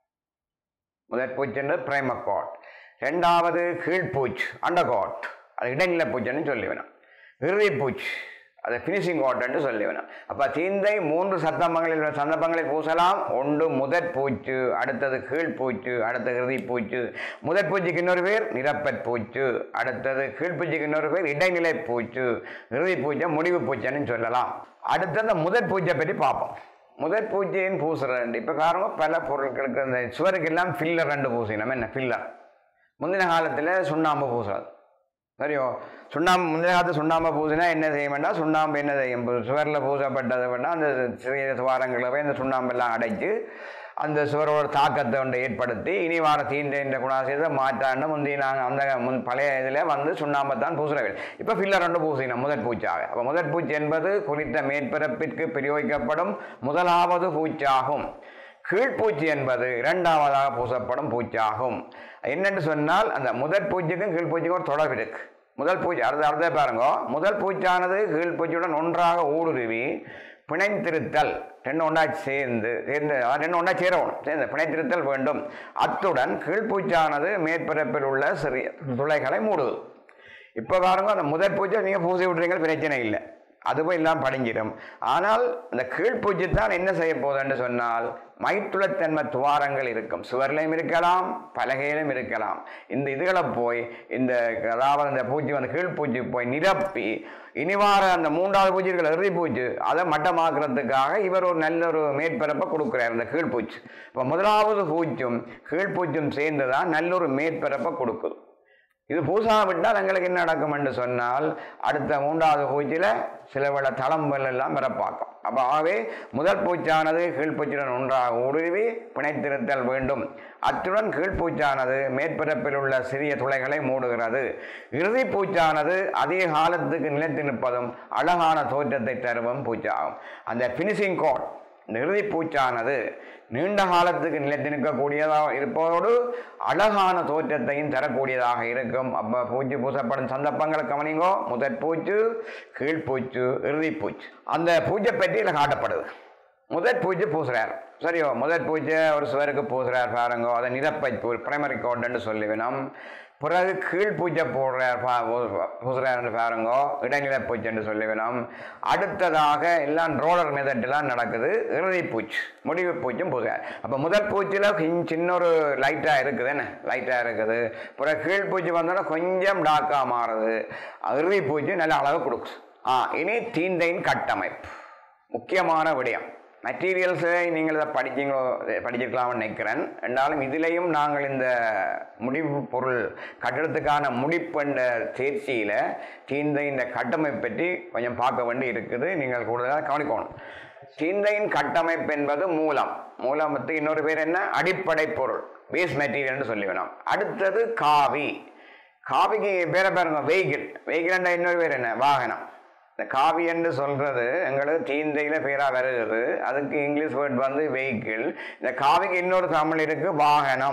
முதல் பூச்சுன்னு பிரைமகாட் ரெண்டாவது கீழ்பூச் அண்டர்காட் அது இடைநிலை பூச்சுன்னு சொல்லி வேணும் இறுதி பூச் அது ஃபினிஷிங் கோட்னு சொல்லி வேணும் அப்போ தீந்தை மூன்று சந்தர்ப்பங்களில் சந்தர்ப்பங்களில் பூசலாம் ஒன்று முதற் பூச்சு அடுத்தது கீழ்பூச்சு அடுத்தது இறுதி பூச்சு முதற் பூச்சிக்கு இன்னொரு பேர் நிரப்பற் பூச்சு அடுத்தது கீழ்பூச்சிக்கு இன்னொரு பேர் இடைநிலை பூச்சு இறுதி பூச்சை முடிவு பூச்சைன்னு சொல்லலாம் அடுத்தது முதற் பூச்சை பற்றி பார்ப்போம் முதற் பூஜையின் பூசுறது இப்போ காரணம் பல பொருட்களுக்கு அந்த சுவருக்கெல்லாம் ஃபில்லர் ரெண்டு பூசினோம் என்ன ஃபில்லர் முந்தின காலத்தில் சுண்ணாம்பு பூசுறது சரியோ சுண்ணாம்பு முந்தின காலத்து சுண்ணாம்பு பூசினா என்ன செய்ய வேண்டாம் சுண்ணாம்பு என்ன செய்யும் இப்போ சுவரில் பூசப்பட்டது வேண்டாம் அந்த சிறிய துவாரங்களை போய் அந்த சுண்ணாம்பெல்லாம் அடைச்சு அந்த சுவரோட தாக்கத்தை ஒன்று ஏற்படுத்தி இனி வார தீண்ட இந்த குணாசியத்தை மாற்றாண்டு முந்தைய நாங்கள் அந்த முன் பழைய இதில் வந்து சுண்ணாம்பத்தான் பூசுறவில் இப்போ ஃபில்லர் ரெண்டு பூசினோம் முதற் பூச்சாக அப்போ முதற் பூச்சி என்பது குறித்த மேற்பரப்பிற்கு பிரயோகிக்கப்படும் முதலாவது பூச்சாகும் கீழ்ப்பூச்சி என்பது இரண்டாவதாக பூசப்படும் பூச்சாகும் என்னென்னு சொன்னால் அந்த முதற் பூச்சிக்கும் கீழ்ப்பூச்சிக்கும் ஒரு தொடர்பு இருக்கு முதல் பூச்சி அடுத்த அடுத்த பாருங்க முதல் பூச்சானது கீழ்ப்பூச்சியுடன் ஒன்றாக ஊடுருவி பிணைத்திருத்தல் ரெண்டு ஒன்றா சேர்ந்து சேர்ந்து அதாவது ரெண்டு ஒன்றா சேரணும் சேர்ந்து பிணைத்திருத்தல் வேண்டும் அத்துடன் கீழ்ப்பூச்சானது மேற்பரப்பில் உள்ள சிறிய துளைகளை மூடுது இப்போ பாருங்க அந்த முதற் பூச்சை நீங்கள் பூசி விட்றீங்க பிரச்சனை இல்லை அதுவும் எல்லாம் படிஞ்சிடும் ஆனால் இந்த கீழ்ப்பூச்சி தான் என்ன செய்ய போகுதுன்னு சொன்னால் மைத்துளத்தன்மை துவாரங்கள் இருக்கும் சுவர்லையும் இருக்கலாம் பலகையிலும் இருக்கலாம் இந்த இதுகளை போய் இந்த அதாவது இந்த பூச்சி வந்து கீழ்ப்பூச்சி போய் நிரப்பி இனிவார அந்த மூன்றாவது பூச்சி இருக்கிற இறுதி பூச்சி அதை மட்டமாக்குறதுக்காக இவர் ஒரு நல்ல ஒரு மேற்பரப்பை கொடுக்குறார் இந்த கீழ்ப்பூச்சி இப்போ முதலாவது பூச்சும் கீழ்ப்பூச்சும் சேர்ந்து தான் நல்ல ஒரு மேற்பரப்பை கொடுக்குது இது பூசாவிட்டால் எங்களுக்கு என்ன நடக்கும் என்று சொன்னால் அடுத்த மூன்றாவது பூச்சியில் சில வேளை தளம்பல் எல்லாம் பிறப்பாக்கும் அப்போ ஆகவே முதல் பூச்சானது கீழ்ப்பூச்சுடன் ஒன்றாக உருவி பிணைத்திருத்தல் வேண்டும் அத்துடன் கீழ்ப்பூச்சானது மேற்பரப்பில் உள்ள சிறிய துளைகளை மூடுகிறது இறுதி பூச்சானது அதிக காலத்துக்கு நிலைத்து நிற்பதும் அழகான தோற்றத்தை தருவும் பூச்சாகும் அந்த ஃபினிஷிங் கோட் இந்த இறுதி பூச்சானது நீண்ட காலத்துக்கு நிலைத்து நிற்கக்கூடியதாக இருப்பதோடு அழகான தோற்றத்தையும் தரக்கூடியதாக இருக்கும் அப்போ பூச்சி பூசப்படும் சந்தர்ப்பங்களை கவனிங்கோ முதற் பூச்சு கீழ்ப்பூச்சு இறுதி பூச்சு அந்த பூஜை பற்றி இதில் காட்டப்படுது முதற் பூச்சி பூசுறார் சரியோ முதற் பூஜை ஒரு சுவருக்கு பூசுறார் பாருங்கோ அதை நிரப்பை பூ பிரைமரி கோட்னு சொல்லி வேணும் பிறகு கீழ் பூஜை போடுறார் பா- பூ- பூசுறாருன்னு பாருங்கோ இடைநிலை பூச்சைன்னு சொல்லி வேணும் அடுத்ததாக எல்லாம் ரோலர் மெதட்லாம் நடக்குது இறுதி பூச்சி முடிவு பூச்சும் பூசுறார் அப்போ முதல் பூச்சியில் சின்ன ஒரு லைட்டாக இருக்குது என்ன லைட்டாக இருக்குது பிறகு கீழ் பூச்சி வந்தோன்னா கொஞ்சம் டாக்காக மாறுது இறுதி பூச்சி நல்ல அளவு கொடுக்குது ஆ இனி தீந்தையின் கட்டமைப்பு முக்கியமான விடயம் மெட்டீரியல்ஸை நீங்கள் இதை படிச்சீங்களோ படிச்சிருக்கலாம்னு நினைக்கிறேன் என்றாலும் இதிலையும் நாங்கள் இந்த முடிவு பொருள் கட்டடத்துக்கான முடிப்பென்ற தேர்ச்சியில் தீந்த இந்த கட்டமைப்பு பற்றி கொஞ்சம் பார்க்க வேண்டி இருக்குது நீங்கள் கூடுதலாக கவனிக்கணும் தீந்தையின் கட்டமைப்பு என்பது மூலம் மூலமத்துக்கு இன்னொரு பேர் என்ன அடிப்படை பொருள் பேஸ் மெட்டீரியல்னு சொல்லி வேணும் அடுத்தது காவி காவிக்கு பேரை பாருங்க வெஹிக்கிள் வெஹிக்கிள்ன்ற இன்னொரு பேர் என்ன வாகனம் இந்த காவி என்று சொல்றது எங்களுக்கு தீந்தையில பேரா வருகிறது அதுக்கு இங்கிலீஷ் வேர்ட் வந்து வெஹிக்கிள் இந்த காவிக்கு இன்னொரு தமிழ் இருக்கு வாகனம்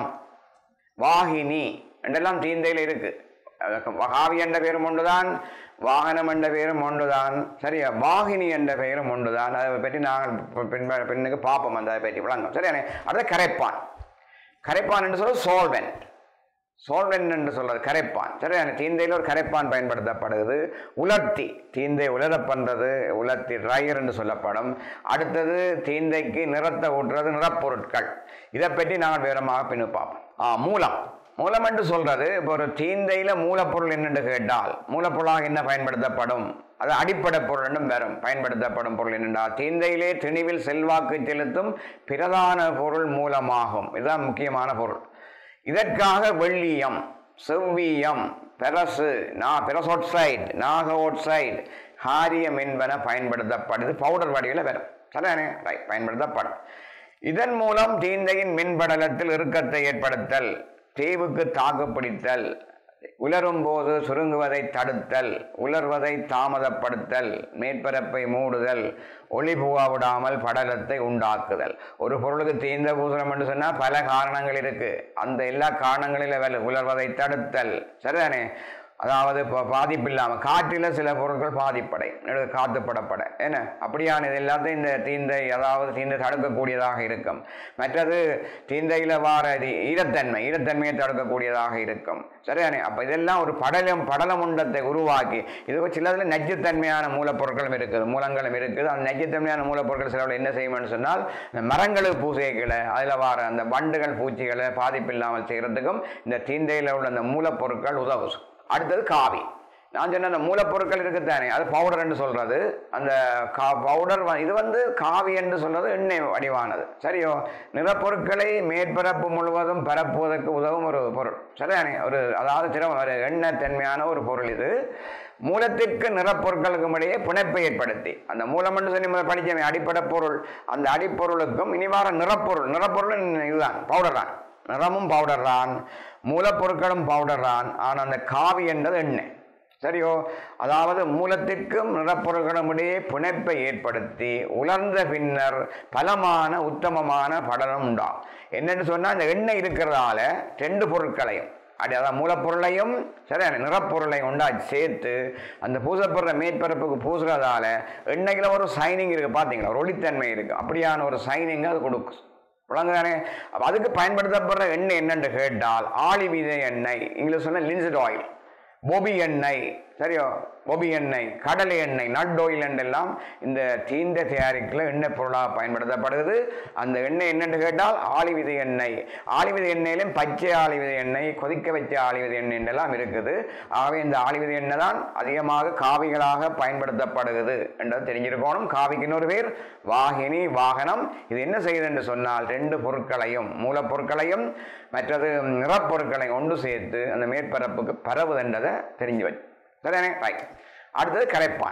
வாகினி என்றெல்லாம் தீந்தையில் இருக்கு அதுக்கு காவி என்ற பேரும் ஒன்றுதான் வாகனம் என்ற பேரும் ஒன்றுதான் சரியா வாகினி என்ற பெயரும் ஒன்றுதான் அதை பற்றி நாங்கள் பின் பின்னுக்கு பார்ப்போம் அந்த அதை பற்றி விளங்கும் சரியானே அடுத்து கரைப்பான் கரைப்பான் என்று சொல்ல சோல்வெண்ட் சோல்வென் என்று சொல்றது கரைப்பான் சரி அந்த தீந்தையில் ஒரு கரைப்பான் பயன்படுத்தப்படுகிறது உலர்த்தி தீந்தை உலர பண்றது உலர்த்தி ட்ரையர் என்று சொல்லப்படும் அடுத்தது தீந்தைக்கு நிறத்தை ஊட்டுறது நிறப்பொருட்கள் இதை பற்றி நாங்கள் விவரமாக பின்னு பார்ப்போம் ஆ மூலம் மூலம் என்று சொல்றது இப்போ ஒரு தீந்தையில மூலப்பொருள் என்னென்று கேட்டால் மூலப்பொருளாக என்ன பயன்படுத்தப்படும் அது அடிப்படை பொருள் என்றும் வரும் பயன்படுத்தப்படும் பொருள் என்னென்றால் தீந்தையிலே திணிவில் செல்வாக்கு செலுத்தும் பிரதான பொருள் மூலமாகும் இதுதான் முக்கியமான பொருள் இதற்காக வெள்ளியம் செவ்வியம் பெரசு நா பெரசோட்சைடு நாகோட்சைடு ஹாரியம் என்பன பயன்படுத்தப்படுது பவுடர் வடிவில் வரும் சரிதானே ரைட் பயன்படுத்தப்படும் இதன் மூலம் தீந்தையின் மின்படலத்தில் இறுக்கத்தை ஏற்படுத்தல் தேவுக்கு தாக்குப்பிடித்தல் உலரும் போது சுருங்குவதை தடுத்தல் உலர்வதை தாமதப்படுத்தல் மேற்பரப்பை மூடுதல் ஒளி புகா விடாமல் படலத்தை உண்டாக்குதல் ஒரு பொருளுக்கு தீந்த பூசணம் என்று சொன்னால் பல காரணங்கள் இருக்கு அந்த எல்லா காரணங்களிலும் வேலை உலர்வதை தடுத்தல் சரிதானே அதாவது இப்போ பாதிப்பு இல்லாமல் காற்றில் சில பொருட்கள் பாதிப்படை நெடு- காத்துப்படப்பட என்ன அப்படியான இது எல்லாத்தையும் இந்த தீந்தை அதாவது தீந்தை தடுக்கக்கூடியதாக இருக்கும் மற்றது தீந்தையில் வார இது ஈரத்தன்மை ஈரத்தன்மையை தடுக்கக்கூடியதாக இருக்கும் சரிதானே அப்போ இதெல்லாம் ஒரு படலம் படலம் உண்டத்தை உருவாக்கி இது சிலதில் நச்சுத்தன்மையான மூலப்பொருட்களும் இருக்குது மூலங்களும் இருக்குது அந்த நச்சுத்தன்மையான மூலப்பொருட்கள் சிலவில் என்ன செய்யும்னு சொன்னால் இந்த மரங்களுக்கு பூசைகளை அதில் வார அந்த வண்டுகள் பூச்சிகளை பாதிப்பு இல்லாமல் செய்கிறதுக்கும் இந்த தீந்தையில் உள்ள அந்த மூலப்பொருட்கள் உதவும் அடுத்தது காவி நான் சொன்ன அந்த மூலப்பொருட்கள் இருக்குதானே அது பவுடர் என்று சொல்றது அந்த கா பவுடர் இது வந்து காவி என்று சொல்றது எண்ணெய் வடிவானது சரியோ நிறப்பொருட்களை மேற்பரப்பு முழுவதும் பரப்புவதற்கு உதவும் ஒரு பொருள் சரிதானே ஒரு அதாவது திரவம் ஒரு எண்ணெய் தன்மையான ஒரு பொருள் இது மூலத்திற்கு நிறப்பொருட்களுக்கும் இடையே பிணைப்பை ஏற்படுத்தி அந்த மூலம் என்று சொல்லி முதல்ல படிச்சமே அடிப்படை பொருள் அந்த அடிப்பொருளுக்கும் இனிவார நிறப்பொருள் நிறப்பொருள் இதுதான் பவுடர் தான் நிறமும் பவுடர் தான் மூலப்பொருட்களும் பவுடர் தான் ஆனால் அந்த காவி என்றது எண்ணெய் சரியோ அதாவது மூலத்திற்கும் நிறப்பொருட்களும் இடையே பிணைப்பை ஏற்படுத்தி உலர்ந்த பின்னர் பலமான உத்தமமான படலம் உண்டாகும் என்னன்னு சொன்னால் அந்த எண்ணெய் இருக்கிறதால ரெண்டு பொருட்களையும் அப்படி அதான் மூலப்பொருளையும் சரியான நிறப்பொருளையும் உண்டாச்சு சேர்த்து அந்த பூசப்படுற மேற்பரப்புக்கு பூசுறதால எண்ணெய்ல ஒரு சைனிங் இருக்கு பார்த்தீங்களா ஒரு ஒளித்தன்மை இருக்கு அப்படியான ஒரு சைனிங் அது கொடுக்கும் விளங்குதானே அப்ப அதுக்கு பயன்படுத்தப்படுற எண்ணெய் என்னன்னு கேட்டால் ஆளி விதை எண்ணெய் இங்கிலீஷ் சொன்ன லின்சட் ஆயில் பொபி எண்ணெய் சரியோ பொபி எண்ணெய் கடலை எண்ணெய் நட் ஆயில் என்றெல்லாம் இந்த தீந்த தயாரிக்கில் எண்ணெய் பொருளாக பயன்படுத்தப்படுகிறது அந்த எண்ணெய் என்னன்னு கேட்டால் ஆலிவிதை எண்ணெய் ஆலிவிதை எண்ணெயிலும் பச்சை ஆலிவிதை எண்ணெய் கொதிக்க வச்ச ஆலிவிதை எண்ணெய் என்றெல்லாம் இருக்குது ஆகவே இந்த ஆலிவிதை எண்ணெய் தான் அதிகமாக காவிகளாக பயன்படுத்தப்படுகிறது என்றது தெரிஞ்சிருக்கணும் காவிக்கு இன்னொரு பேர் வாகினி வாகனம் இது என்ன செய்யுது என்று சொன்னால் ரெண்டு பொருட்களையும் மூலப்பொருட்களையும் மற்றது நிறப்பொருட்களையும் ஒன்று சேர்த்து அந்த மேற்பரப்புக்கு பரவுதுன்றதை தெரிஞ்சு வச்சு சரிதானே ரைட் அடுத்தது கரைப்பான்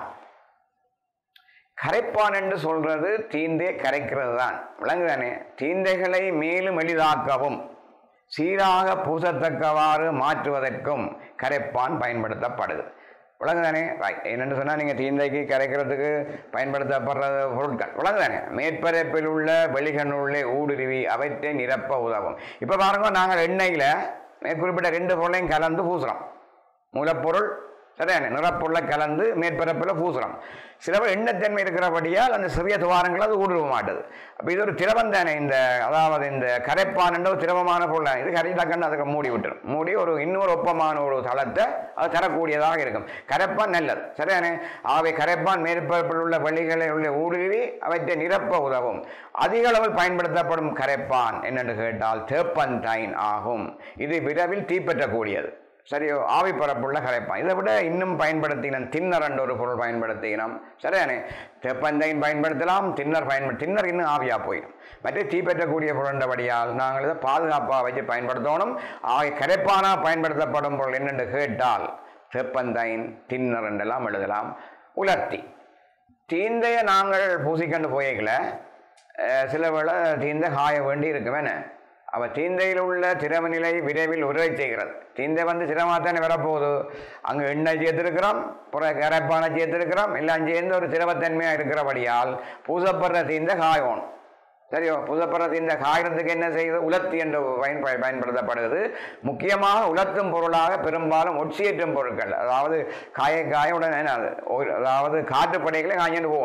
கரைப்பான் என்று சொல்றது தீந்தே கரைக்கிறது தான் விளங்குதானே தீந்தைகளை மேலும் எளிதாக்கவும் சீராக பூசத்தக்கவாறு மாற்றுவதற்கும் கரைப்பான் பயன்படுத்தப்படுது விளங்குதானே ரைட் என்னென்னு சொன்னால் நீங்கள் தீந்தைக்கு கரைக்கிறதுக்கு பயன்படுத்தப்படுற பொருட்கள் விளங்குதானே மேற்பரப்பில் உள்ள வெளிகனுள்ளே ஊடுருவி அவற்றை நிரப்ப உதவும் இப்போ பாருங்க நாங்கள் எண்ணெயில் குறிப்பிட்ட ரெண்டு பொருளையும் கலந்து பூசுகிறோம் மூலப்பொருள் சரியான நிறப்பொருளை கலந்து மேற்பரப்பில் பூசுகிறோம் சிலவர் எண்ணத்தன்மை இருக்கிறபடியால் அந்த சிறிய துவாரங்கள் அது ஊடுருவ மாட்டுது அப்போ இது ஒரு திரவம் தானே இந்த அதாவது இந்த கரைப்பான் என்ற ஒரு திரவமான பொருள் இது கரைத்தாக்கன்னு அதுக்கு மூடி விட்டுரும் மூடி ஒரு இன்னொரு ஒப்பமான ஒரு தளத்தை அது தரக்கூடியதாக இருக்கும் கரைப்பான் நல்லது சரியானே ஆகவே கரைப்பான் மேற்பரப்பில் உள்ள வழிகளை உள்ள ஊடுருவி அவற்றை நிரப்ப உதவும் அதிக அளவில் பயன்படுத்தப்படும் கரைப்பான் என்னென்று கேட்டால் தேப்பன்டைன் ஆகும் இது விரைவில் தீப்பற்றக்கூடியது சரியோ ஆவி பரப்புள்ள கரைப்பான் இதை விட இன்னும் பயன்படுத்தினோம் தின்னர் என்ற ஒரு பொருள் பயன்படுத்தினோம் சரியானே தெப்பந்தைன் பயன்படுத்தலாம் தின்னர் பயன்படு தின்னர் இன்னும் ஆவியாக போயிடும் மற்ற தீப்பற்றக்கூடிய பொருண்டபடியால் நாங்கள் இதை பாதுகாப்பாக வச்சு பயன்படுத்தணும் ஆகிய கரைப்பானாக பயன்படுத்தப்படும் பொருள் என்னென்று கேட்டால் தெப்பந்தைன் தின்னர் என்றெல்லாம் எழுதலாம் உலர்த்தி தீந்தைய நாங்கள் பூசிக்கொண்டு போய்க்கல சில வேளை தீந்த காய வேண்டி இருக்கும் என்ன அவ தீந்தையில் உள்ள திரவ நிலை விரைவில் உருவை செய்கிறது தீந்தை வந்து திரவமாக தானே வரப்போகுது அங்கே எண்ணெய் சேர்த்திருக்கிறோம் புற கரைப்பானை சேர்த்திருக்கிறோம் எல்லாம் சேர்ந்து ஒரு திரவத்தன்மையாக இருக்கிறபடியால் பூசப்படுற தீந்த காயணும் சரியோ பூசப்படுற தீந்த காயறதுக்கு என்ன செய்யுது உலர்த்தி என்று பயன் பய- பயன்படுத்தப்படுகிறது முக்கியமாக உலர்த்தும் பொருளாக பெரும்பாலும் ஒட்சியேற்றும் பொருட்கள் அதாவது காய காய உடனே என்ன அது? ஒரு- அதாவது காற்று படைகளை காய்ஞ்சு போகணும்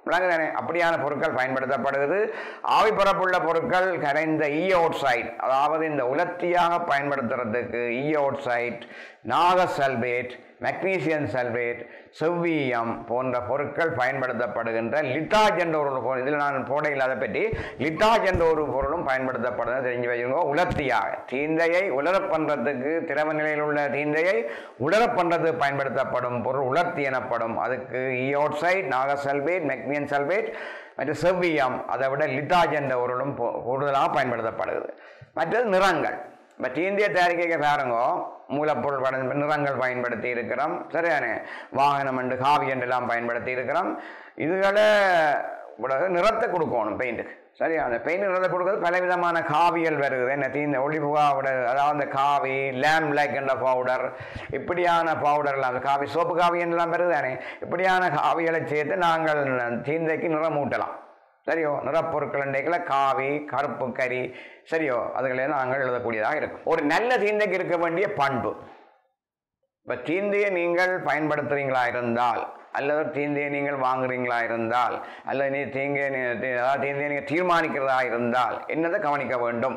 விளங்குதானே அப்படியான பொருட்கள் பயன்படுத்தப்படுகிறது ஆவி பரப்புள்ள பொருட்கள் கரைந்த ஈயோட்சைட் அதாவது இந்த உலர்த்தியாக பயன்படுத்துறதுக்கு ஈயோட்சைட் நாக சல்பேட் மெக்னீசியம் சல்பேட் செவ்வியம் போன்ற பொருட்கள் பயன்படுத்தப்படுகின்ற லிட்டாஜ் என்ற ஒரு பொருள் இதில் நான் போடையில் அதை பற்றி லிட்டாஜ் என்ற ஒரு பொருளும் பயன்படுத்தப்படுறது தெரிஞ்சு வச்சுக்கோங்க உலர்த்தியாக தீந்தையை உலரப் பண்ணுறதுக்கு திரவ நிலையில் உள்ள தீந்தையை உலரப் பண்ணுறதுக்கு பயன்படுத்தப்படும் பொருள் உலர்த்தி எனப்படும் அதுக்கு ஈயோட்சைட் நாக சல்பேட் மெக்னியன் சல்பேட் மற்றும் செவ்வியம் அதை விட லிட்டாஜ் என்ற பொருளும் பொ- கூடுதலாக பயன்படுத்தப்படுகிறது மற்றது நிறங்கள் இப்போ தீந்திய தயாரிக்க பாருங்க மூலப்பொருள் பட- நிறங்கள் பயன்படுத்தி இருக்கிறோம் சரியானே வாகனம் என்று காவி என்றெல்லாம் பயன்படுத்தி இருக்கிறோம் இதுகளை உடனே நிறத்தை கொடுக்கணும் பெயிண்ட்டுக்கு சரியா அந்த பெயிண்ட் நிறத்தை கொடுக்கறது பலவிதமான காவியல் வருது என்ன தீந்த ஒளிபுகாவோட அதாவது அந்த காவி லேம் லைக் என்ற பவுடர் இப்படியான பவுடர்லாம் அந்த காவி சோப்பு காவி என்றெல்லாம் வருது தானே இப்படியான காவிகளை சேர்த்து நாங்கள் தீந்தைக்கு நிறமூட்டலாம் சரியோ நிறப்பொருட்கள் இன்றைக்குல காவி கருப்பு கறி சரியோ அதுகளே நாங்கள் எழுதக்கூடியதாக இருக்கும் ஒரு நல்ல தீந்தைக்கு இருக்க வேண்டிய பண்பு இப்போ தீந்தையை நீங்கள் பயன்படுத்துறீங்களா இருந்தால் அல்லது தீந்தையை நீங்கள் வாங்குறீங்களா இருந்தால் அல்லது நீ தீங்க அதாவது தீந்தையை நீங்கள் தீர்மானிக்கிறதா இருந்தால் என்னதை கவனிக்க வேண்டும்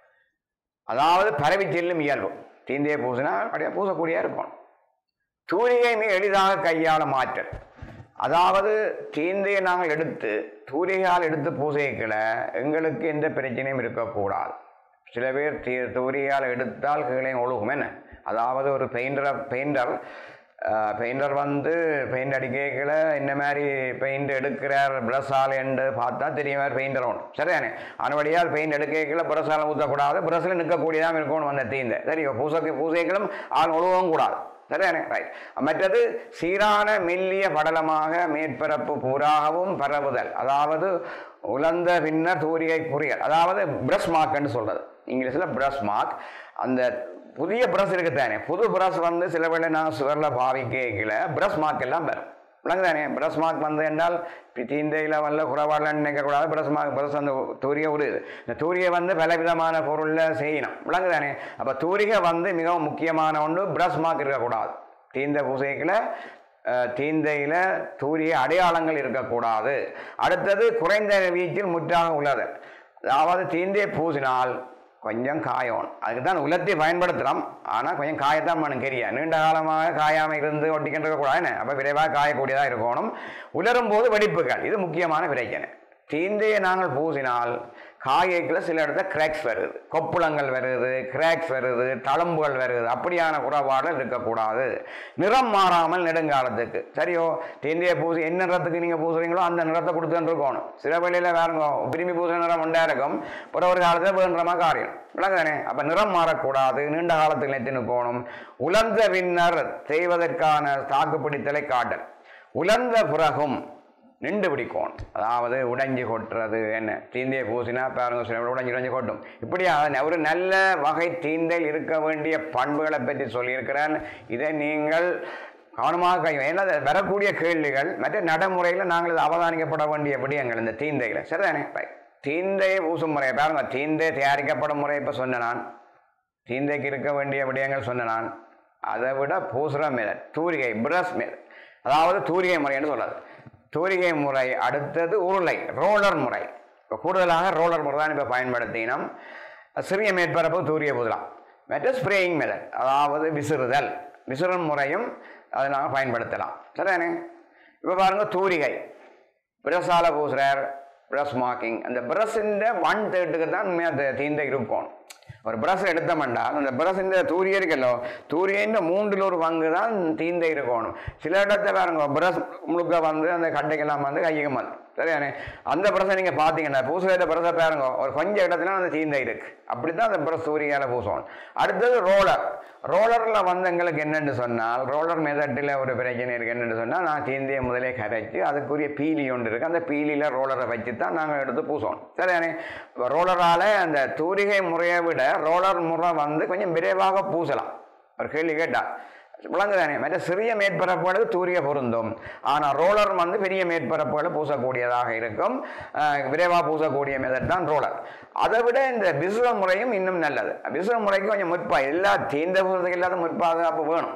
அதாவது பரவி செல்லும் இயல்பு தீந்தையை பூசினா அப்படியே பூசக்கூடியா இருக்கும் தூரிகை மிக எளிதாக கையாள மாற்றல் அதாவது தீந்தையை நாங்கள் எடுத்து தூரிகையால் எடுத்து பூசைக்கல எங்களுக்கு எந்த பிரச்சனையும் இருக்கக்கூடாது சில பேர் தீ தூரிகையால் எடுத்தால் கீழே ஒழுகும் என்ன அதாவது ஒரு பெயிண்டரை பெயிண்டர் பெயிண்டர் வந்து பெயிண்ட் அடிக்கல இந்த மாதிரி பெயிண்ட் எடுக்கிறார் பிரஷால் என்று பார்த்தா தெரியும் மாதிரி பெயிண்டர் ஒன்று சரிதானே அனுபடியால் பெயிண்ட் எடுக்கல பிரஷால் ஊற்றக்கூடாது பிரஷில் நிற்கக்கூடியதாக இருக்கணும் அந்த தீந்தை சரியோ பூசைக்கு பூசைகளும் ஆள் ஒழுகவும் கூடாது சரிதானே ரைட் மற்றது சீரான மெல்லிய படலமாக மேற்பரப்பு பூராகவும் பரவுதல் அதாவது உலர்ந்த பின்னர் தூரிகை குறியல் அதாவது பிரஷ் மார்க்னு சொல்றது இங்கிலீஷில் பிரஷ் மார்க் அந்த புதிய பிரஷ் இருக்குதானே புது பிரஷ் வந்து சில வேளை நான் சுவரில் பாவிக்கல பிரஷ் மார்க் எல்லாம் வரும் விளங்குதானே பிரஷ் மார்க் வந்து என்றால் தீந்தையில் வரல குறைபாடுல நினைக்கக்கூடாது பிரஷ் மார்க் பிரஷ் அந்த தூரிகை விடுது இந்த தூரிகை வந்து பலவிதமான பொருளில் செய்யணும் விளங்குதானே அப்போ தூரிகை வந்து மிகவும் முக்கியமான ஒன்று பிரஷ் மார்க் இருக்கக்கூடாது தீந்த பூசைக்கில் தீந்தையில் தூரிய அடையாளங்கள் இருக்கக்கூடாது அடுத்தது குறைந்த வீச்சில் முற்றாக உள்ளது அதாவது தீந்தையை பூசினால் கொஞ்சம் காயணும் அதுக்கு தான் உலர்த்தி பயன்படுத்துகிறோம் ஆனால் கொஞ்சம் காயத்தான் பண்ணும் கெரியா நீண்ட காலமாக காயாமல் இருந்து ஒட்டிக்கிட்டு இருக்கக்கூடாது என்ன அப்போ விரைவாக காயக்கூடியதாக இருக்கணும் உலரும் போது வெடிப்புகள் இது முக்கியமான பிரச்சனை தீந்தையை நாங்கள் பூசினால் காயைக்குள்ள சில இடத்துல கிராக்ஸ் வருது கொப்புளங்கள் வருது கிராக்ஸ் வருது தழும்புகள் வருது அப்படியான குறைபாடுகள் இருக்கக்கூடாது நிறம் மாறாமல் நெடுங்காலத்துக்கு சரியோ தீந்தையை பூசி என்ன நிறத்துக்கு நீங்கள் பூசுறீங்களோ அந்த நிறத்தை கொடுத்துட்டு இருக்கணும் சில வேளையில் வேறுங்க விரும்பி பூசுற நிறம் உண்டா இருக்கும் பிற ஒரு காலத்தில் வேண்டுறமா காரியம் விளங்குதானே அப்போ நிறம் மாறக்கூடாது நீண்ட காலத்துக்கு நிறுத்தி நிற்கணும் உலர்ந்த பின்னர் செய்வதற்கான தாக்குப்பிடித்தலை காட்டல் உலர்ந்த பிறகும் நின்று பிடிக்கணும் அதாவது உடைஞ்சு கொட்டுறது என்ன தீந்தையை பூசினா பாருங்க சில பேர் உடைஞ்சு உடைஞ்சு கொட்டும் இப்படியாக ஒரு நல்ல வகை தீந்தையில் இருக்க வேண்டிய பண்புகளை பற்றி சொல்லியிருக்கிறேன் இதை நீங்கள் கவனமாக கை ஏன்னா அது வரக்கூடிய கேள்விகள் மற்ற நடைமுறையில் நாங்கள் இது அவதானிக்கப்பட வேண்டிய விடயங்கள் இந்த தீந்தைகளை சரிதானே Right. தீந்தையை பூசும் முறை பாருங்க தீந்தை தயாரிக்கப்படும் முறை இப்போ சொன்ன நான் தீந்தைக்கு இருக்க வேண்டிய விடயங்கள் சொன்ன நான் அதை விட பூசுற மேல் தூரிகை பிரஸ் மேல் அதாவது தூரிகை முறைன்னு சொல்லாது தூரிகை முறை அடுத்தது உருளை ரோலர் முறை இப்போ கூடுதலாக ரோலர் முறை தான் இப்போ பயன்படுத்தினோம் சிறிய மேற்பரப்பு தூரிய பூசலாம் மற்ற ஸ்ப்ரேயிங் மெத்தட் அதாவது விசிறுதல் விசிறும் முறையும் அதை நாங்கள் பயன்படுத்தலாம் சரிதானே இப்போ பாருங்க தூரிகை பிரசால பூசுறார் பிரஷ் மார்க்கிங் அந்த பிரஷின் ஒன் தேர்ட்டுக்கு தான் உண்மையாக அந்த தீந்த இருக்கும் ஒரு பிரஷ் எடுத்தோம்னா அந்த பிரஷின் தூரிய இருக்கല്ലോ தூரியன் மூன்றில் ஒரு பங்கு தான் தீந்த இருக்கணும் சில இடத்துல பாருங்க பிரஷ் முழுக்க வந்து அந்த கட்டைக்கெல்லாம் வந்து கையுக்கு வந்து சரியானே அந்த பிரஷை நீங்கள் பார்த்தீங்கன்னா பூசுகிற பிரஷை பாருங்க ஒரு கொஞ்சம் இடத்துல அந்த தீந்தை இருக்கு அப்படி தான் அந்த பிரஷ் சூரியால பூசணும் அடுத்தது ரோலர் ரோலரில் வந்து எங்களுக்கு என்னென்னு சொன்னால் ரோலர் மெதட்டில் ஒரு பிரச்சனை இருக்கு என்னென்னு சொன்னால் நான் தீந்தையை முதலே கரைச்சி அதுக்குரிய பீலி ஒன்று இருக்குது அந்த பீலியில் ரோலரை வச்சு தான் நாங்கள் எடுத்து பூசணும் சரியானே ரோலரால் அந்த தூரிகை முறையை விட ரோலர் முறை வந்து கொஞ்சம் விரைவாக பூசலாம் ஒரு கேள்வி கேட்டா விளங்குதானே மற்ற சிறிய மேற்பரப்புகளுக்கு தூரிய பொருந்தும் ஆனால் ரோலர் வந்து பெரிய மேற்பரப்புகளை பூசக்கூடியதாக இருக்கும் அஹ் விரைவாக பூசக்கூடிய மெதட் தான் ரோலர் அதை விட இந்த விசுவ முறையும் இன்னும் நல்லது விசுவ முறைக்கு கொஞ்சம் முற்பா எல்லா தீந்த பூசத்துக்கு இல்லாத முற்பாதுகாப்பு வேணும்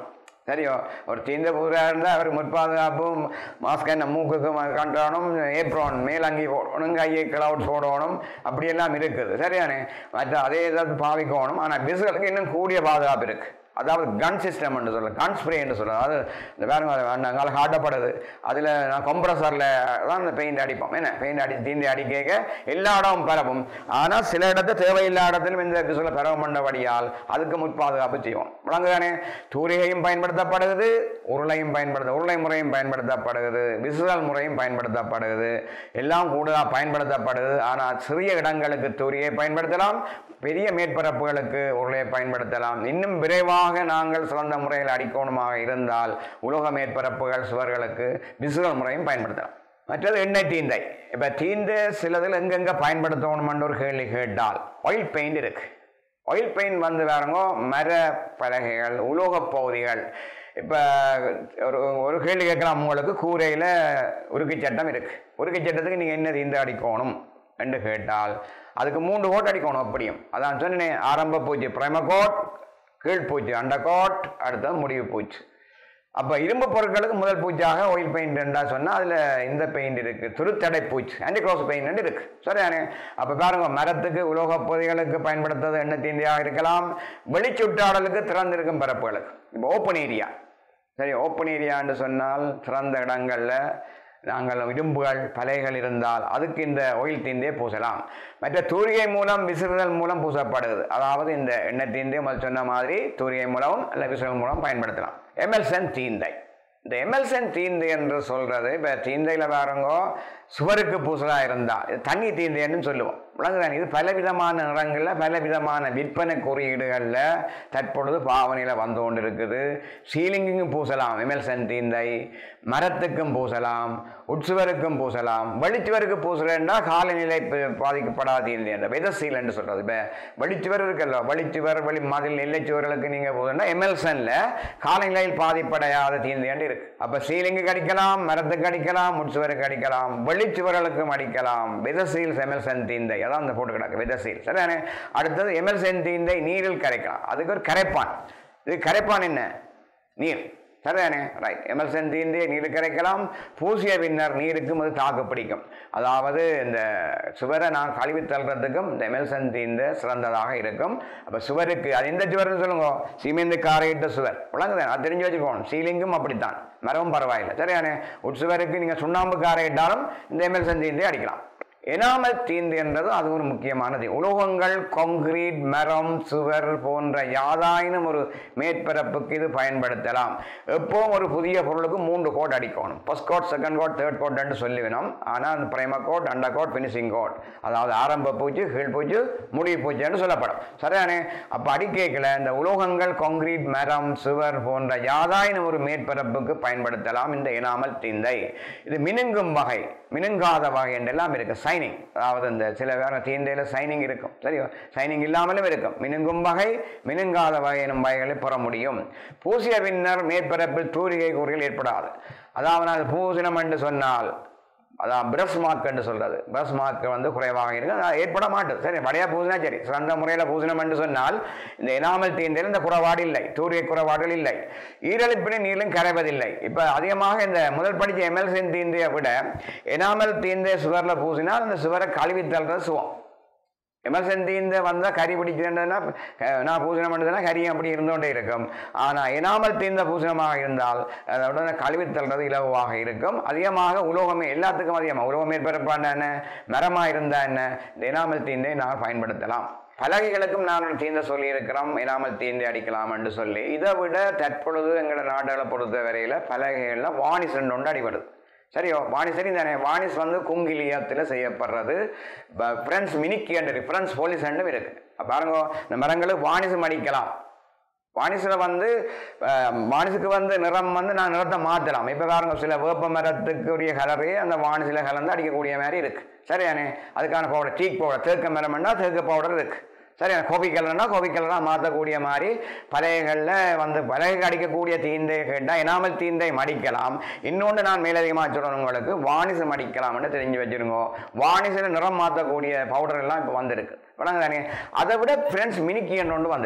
சரியோ ஒரு தீந்த பூராக இருந்தால் அவர் முற்பாதுகாப்பும் மாஸ்க் என்ன மூக்குக்கு கண்டணும் ஏப்ரோன் மேலங்கி போடணும் கையை கிளவுட் போடணும் அப்படியெல்லாம் இருக்குது சரியானே மற்ற அதே ஏதாவது பாவிக்கணும் ஆனால் பிசுகளுக்கு இன்னும் கூடிய பாதுகாப்பு இருக்குது அதாவது கன் சிஸ்டம் என்று சொல்ல கன் ஸ்ப்ரே என்று சொல்ல அதாவது இந்த பாருங்க அங்கால காட்டப்படுது அதில் நான் கொம்ப்ரஸரில் தான் இந்த பெயிண்ட் அடிப்போம் என்ன பெயிண்ட் அடி தீந்தி அடிக்க எல்லா இடமும் பரவும் ஆனால் சில இடத்து தேவையில்லாத இடத்திலும் இந்த பிசுல பரவ பண்ணபடியால் அதுக்கு முற்பாதுகாப்பு செய்வோம் விளங்குதானே தூரிகையும் பயன்படுத்தப்படுகிறது உருளையும் பயன்படுத்த உருளை முறையும் பயன்படுத்தப்படுகிறது விசுதல் முறையும் பயன்படுத்தப்படுகிறது எல்லாம் கூடுதலாக பயன்படுத்தப்படுது ஆனால் சிறிய இடங்களுக்கு தூரியை பயன்படுத்தலாம் பெரிய மேற்பரப்புகளுக்கு உருளையை பயன்படுத்தலாம் இன்னும் விரைவாக நாங்கள் சிறந்த முறையில் அடிக்கோணமாக இருந்தால் உலோக மேற்பரப்புகள் சுவர்களுக்கு விசுவல் முறையும் பயன்படுத்தலாம் மற்றது எண்ணெய் தீந்தை இப்போ தீந்து சிலதில் எங்கெங்கே பயன்படுத்தணும்னு ஒரு கேள்வி கேட்டால் ஆயில் பெயிண்ட் இருக்கு ஆயில் பெயிண்ட் வந்து வேறங்க மர பலகைகள் உலோகப் பகுதிகள் இப்போ ஒரு ஒரு கேள்வி கேட்கலாம் உங்களுக்கு கூரையில் உருக்கி சட்டம் இருக்கு உருக்கி சட்டத்துக்கு நீங்கள் என்ன தீந்து அடிக்கணும் என்று கேட்டால் அதுக்கு மூன்று கோட் அடிக்கணும் அப்படியும் அதான் சொன்னேன் ஆரம்ப பூச்சி பிரம கோட் கீழ்பூச்சி அண்ட கோட் அடுத்தது முடிவு பூச்சி அப்போ இரும்பு பொருட்களுக்கு முதல் பூச்சாக ஆயில் பெயிண்ட் ரெண்டா சொன்னால் அதில் இந்த பெயிண்ட் இருக்குது துருத்தடை பூச்சி ஆன்டி க்ளோஸ் பெயிண்ட் இருக்குது சரியானே அப்போ பாருங்க மரத்துக்கு உலோகப் பொதிகளுக்கு பயன்படுத்துறது எண்ணெய் தீந்தியாக இருக்கலாம் வெளிச்சுட்டாடலுக்கு திறந்திருக்கும் பரப்புகளுக்கு இப்போ ஓப்பன் ஏரியா சரி ஓப்பன் ஏரியான்னு சொன்னால் திறந்த இடங்களில் நாங்கள் இரும்புகள் பலைகள் இருந்தால் அதுக்கு இந்த ஆயில் தீந்தே பூசலாம் மற்ற தூரிகை மூலம் விசிறுதல் மூலம் பூசப்படுது அதாவது இந்த எண்ணெய் தீந்தே முதல் சொன்ன மாதிரி தூரிகை மூலமும் அல்ல விசிறுதல் மூலம் பயன்படுத்தலாம் எம்எல்சன் தீந்தை இந்த எம்எல்சன் தீந்து என்று சொல்றது இப்போ தீந்தையில் பாருங்கோ சுவருக்கு பூசலா இருந்தா இது தண்ணி தீந்தைன்னு சொல்லுவோம் விளங்குதான் இது பலவிதமான நிறங்களில் பலவிதமான விற்பனை குறியீடுகளில் தற்பொழுது பாவனையில் வந்து கொண்டு இருக்குது சீலிங்குக்கும் பூசலாம் எம்எல்சன் தீந்தை மரத்துக்கும் பூசலாம் உட்சுவருக்கும் பூசலாம் வெளிச்சுவருக்கு பூசலன்னா காலநிலை ப- பாதிக்கப்படாத தீந்தை என்ற வெதசீல் என்று சொல்றது இப்போ வெளிச்சுவர் இருக்கല്ലോ வெளிச்சுவர் வெளி மதில் எல்லைச்சுவர்களுக்கு நீங்கள் பூசணும்னா எம்எல்சனில் காலநிலையில் பாதிப்படையாத தீந்தைன்னு இருக்கு அப்போ சீலிங்குக்கு அடிக்கலாம் மரத்துக்கு அடிக்கலாம் உட்சுவருக்கு அடிக்கலாம் வெளிச்சுவர்களுக்கும் அடிக்கலாம் வெதசீல் எம்எல்சன் தீந்தை அதான் அந்த போட்டு கிடக்கு வெதசீல் சரிதானே அடுத்தது எம்எல்சன் தீந்தை நீரில் கரைக்கலாம் அதுக்கு ஒரு கரைப்பான் இது கரைப்பான் என்ன நீர் சரிதானே ரைட் எமர்சன் தீந்தே நீர் கரைக்கலாம் பூசிய பின்னர் நீருக்கும் அது தாக்கு பிடிக்கும் அதாவது இந்த சுவரை நான் கழுவி தள்ளுறதுக்கும் இந்த எமெல்சன் தீந்த சிறந்ததாக இருக்கும் அப்போ சுவருக்கு அது எந்த சுவர்னு சொல்லுங்க சீமெந்து காரையிட்ட சுவர் விளங்குதான் அது தெரிஞ்சு வச்சுக்கோணும் சீலிங்கும் அப்படித்தான் மரமும் பரவாயில்லை சரியானே உட்சுவருக்கு நீங்கள் சுண்ணாம்பு காரையிட்டாலும் இந்த எமெல்சன் தீந்தே அடிக்கலாம் எனாமல் தீந்து என்றது அது ஒரு முக்கியமானது உலோகங்கள் கான்கிரீட் மரம் சுவர் போன்ற யாதாயினும் ஒரு மேற்பரப்புக்கு இது பயன்படுத்தலாம் எப்பவும் ஒரு புதிய பொருளுக்கு மூன்று கோட் அடிக்கணும் first coat second coat third coat என்று சொல்லிவினோம் ஆனால் அந்த primer coat under coat finishing coat அதாவது ஆரம்ப பூச்சி கீழ் பூச்சி முடிவு பூச்சி என்று சொல்லப்படும் சரியானே அப்போ அடிக்கேக்கில் இந்த உலோகங்கள் கான்கிரீட் மரம் சுவர் போன்ற யாதாயினும் ஒரு மேற்பரப்புக்கு பயன்படுத்தலாம் இந்த எனாமல் தீந்தை இது மினுங்கும் வகை மினுங்காத வகை என்றெல்லாம் இருக்கு சைனிங் அதாவது இந்த சில வேற தீந்தையில் சைனிங் இருக்கும் சரியோ சைனிங் இல்லாமலும் இருக்கும் மினுங்கும் வகை மினுங்காத வகை எனும் வகைகளை பெற முடியும் பூசிய பின்னர் மேற்பரப்பில் தூரிகை கூறுகள் ஏற்படாது அதாவது அது பூசணம் என்று சொன்னால் அதான் பிரஸ் மார்க் என்று சொல்றது பிரஸ் மார்க் வந்து குறைவாக இருக்கு அது ஏற்பட மாட்டுது சரி வடையா பூசினா சரி சிறந்த முறையில் பூசணம் என்று சொன்னால் இந்த எனாமல் தீந்தையில் இந்த குறைபாடு இல்லை தூரிய குறைபாடுகள் இல்லை ஈரலிப்பினை நீளும் கரைவதில்லை இப்போ அதிகமாக இந்த முதல் படித்த எம்எல்சின் தீந்தையை விட எனாமல் தீந்தை சுவரில் பூசினால் அந்த சுவரை கழுவி தள்ளுறது சுவம் எமர்ஜென்சி இந்த வந்தால் கறி பிடிக்கிறதுனா நான் பூசணம் பண்ணுறதுனா கறி அப்படி இருந்தோண்டே இருக்கும் ஆனால் எனாமல் தீர்ந்த பூசணமாக இருந்தால் அதை உடனே கழுவி தள்ளுறது இலவாக இருக்கும் அதிகமாக உலோகமே எல்லாத்துக்கும் அதிகமாக உலோகம் மேற்பரப்பான என்ன மரமாக இருந்தால் என்ன இந்த எனாமல் தீந்தை நாங்கள் பயன்படுத்தலாம் பலகைகளுக்கும் நான் தீந்த சொல்லியிருக்கிறோம் எனாமல் தீந்தை அடிக்கலாம் என்று சொல்லி இதை விட தற்பொழுது எங்களோட நாடுகளை பொறுத்த வரையில் பலகைகளில் வாணிஸ் ரெண்டு ஒன்று அடிபடுது சரியோ வாணிஸ் சரி தானே வாணிஸ் வந்து குங்கிலியத்தில் செய்யப்படுறது ஃப்ரெண்ட்ஸ் மினிக்கி அண்ட் ஃப்ரெண்ட்ஸ் போலீஸ் அண்டும் இருக்கு அப்ப பாருங்க இந்த மரங்களுக்கு வாணிசும் அடிக்கலாம் வாணிஸில் வந்து அஹ், வாணிஸுக்கு வந்து நிறம் வந்து நான் நிறத்தை மாற்றலாம் இப்போ பாருங்க சில வேப்ப மரத்துக்குரிய கலரே அந்த வாணிஸில் கலந்து அடிக்கக்கூடிய மாதிரி இருக்கு சரியானே அதுக்கான பவுடர் டீக் பவுடர் தேக்க மரம்னா தேக்க பவுடர் இருக்கு சரியான கோபி கலர்னா கோபி கலராக மாற்றக்கூடிய மாதிரி பலகைகளில் வந்து பலகை அடிக்கக்கூடிய தீந்தை கேட்டால் எனாமல் தீந்தை மடிக்கலாம் இன்னொன்று நான் மேலதிகமாக சொல்லணும் உங்களுக்கு வாணிசு மடிக்கலாம்னு தெரிஞ்சு வச்சிருங்க வாணிசில் நிறம் மாற்றக்கூடிய பவுடர் எல்லாம் இப்போ வந்திருக்கு வணங்க தானே அதை விட ஃப்ரெண்ட்ஸ் மினிக்கி ஒன்று வந்திருக்கு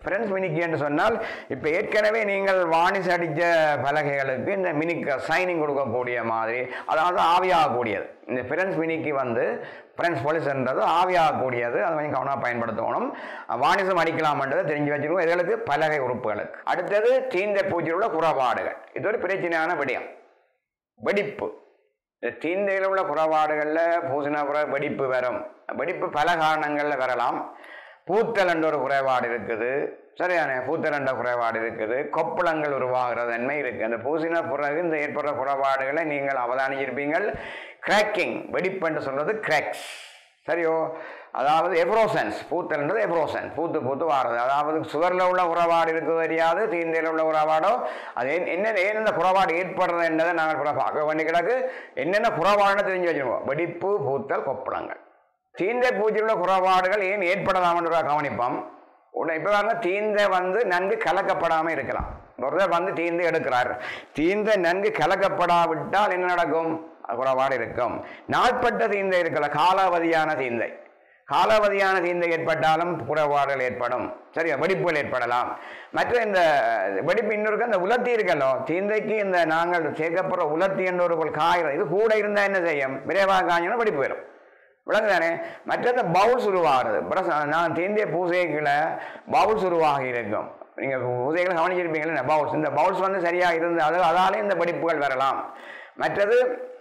ஃப்ரெண்ட்ஸ் மினிக்கு என்று சொன்னால் இப்போ ஏற்கனவே நீங்கள் வாணிஸ் அடித்த பலகைகளுக்கு இந்த மினிக்க சைனிங் கொடுக்கக்கூடிய மாதிரி அதாவது ஆவியாகக்கூடியது இந்த ஃப்ரெண்ட்ஸ் மினிக்கு வந்து ஃப்ரெண்ட்ஸ் போலீஸ்ன்றது ஆவியாகக்கூடியது அதை கொஞ்சம் கவனமாக பயன்படுத்தணும் வாணிசம் அடிக்கலாம்ன்றதை தெரிஞ்சு வச்சுருக்கோம் இதுகளுக்கு பலகை உறுப்புகளுக்கு அடுத்தது தீந்த பூச்சியில் உள்ள குறைபாடுகள் இது ஒரு பிரச்சனையான விடயம் வெடிப்பு இந்த தீந்தையில் உள்ள குறைபாடுகளில் பூசினா குறை வெடிப்பு வரும் வெடிப்பு பல காரணங்களில் வரலாம் பூத்தல் என்ற ஒரு குறைபாடு இருக்குது சரியான பூத்தல் என்ற குறைபாடு இருக்குது கொப்பளங்கள் உருவாகிற தன்மை இருக்குது அந்த பூசின பிறகு இந்த ஏற்படுற குறைபாடுகளை நீங்கள் அவதானிச்சிருப்பீங்கள் கிராக்கிங் வெடிப்பு என்று சொல்றது கிராக்ஸ் சரியோ அதாவது எப்ரோசன்ஸ் பூத்தல்ன்றது எப்ரோசன் பூத்து பூத்து வாரது அதாவது சுவரில் உள்ள குறைபாடு இருக்குது தெரியாது தீந்தையில் உள்ள குறைபாடோ அது ஏன் என்ன ஏன் இந்த குறைபாடு ஏற்படுறது என்றதை நாங்கள் கூட பார்க்க வேண்டி கிடக்கு என்னென்ன குறைபாடுன்னு தெரிஞ்சு வச்சுருவோம் வெடிப்பு பூத்தல் கொப்பளங்கள் தீந்தை பூச்சியில் உள்ள குறைபாடுகள் ஏன் ஏற்படலாம்ன்ற கவனிப்போம் உடனே இப்போ பாருங்க தீந்தை வந்து நன்கு கலக்கப்படாமல் இருக்கலாம் ஒருத்தர் வந்து தீந்து எடுக்கிறார் தீந்தை நன்கு கலக்கப்படாவிட்டால் என்ன நடக்கும் குறைபாடு இருக்கும் நாட்பட்ட தீந்தை இருக்கல காலாவதியான தீந்தை காலாவதியான தீந்தை ஏற்பட்டாலும் குறைபாடுகள் ஏற்படும் சரியா வெடிப்புகள் ஏற்படலாம் மற்ற இந்த வெடிப்பு இன்னொருக்கு அந்த உலர்த்தி இருக்கല്ലോ தீந்தைக்கு இந்த நாங்கள் சேர்க்கப்படுற உலர்த்தி என்ற ஒரு காயம் இது கூட இருந்தால் என்ன செய்யும் விரைவாக காஞ்சோன்னா வெடிப்பு வரும் விளங்குதானே மற்றது பவுல்ஸ் உருவாகிறது பிரச நான் தீந்திய பூசைகளை பவுல்ஸ் உருவாகி இருக்கும் நீங்கள் பூசைகளை கவனிச்சிருப்பீங்களே பவுல்ஸ் இந்த பவுல்ஸ் வந்து சரியாக இருந்து அது அதாலே இந்த வெடிப்புகள் வரலாம் மற்றது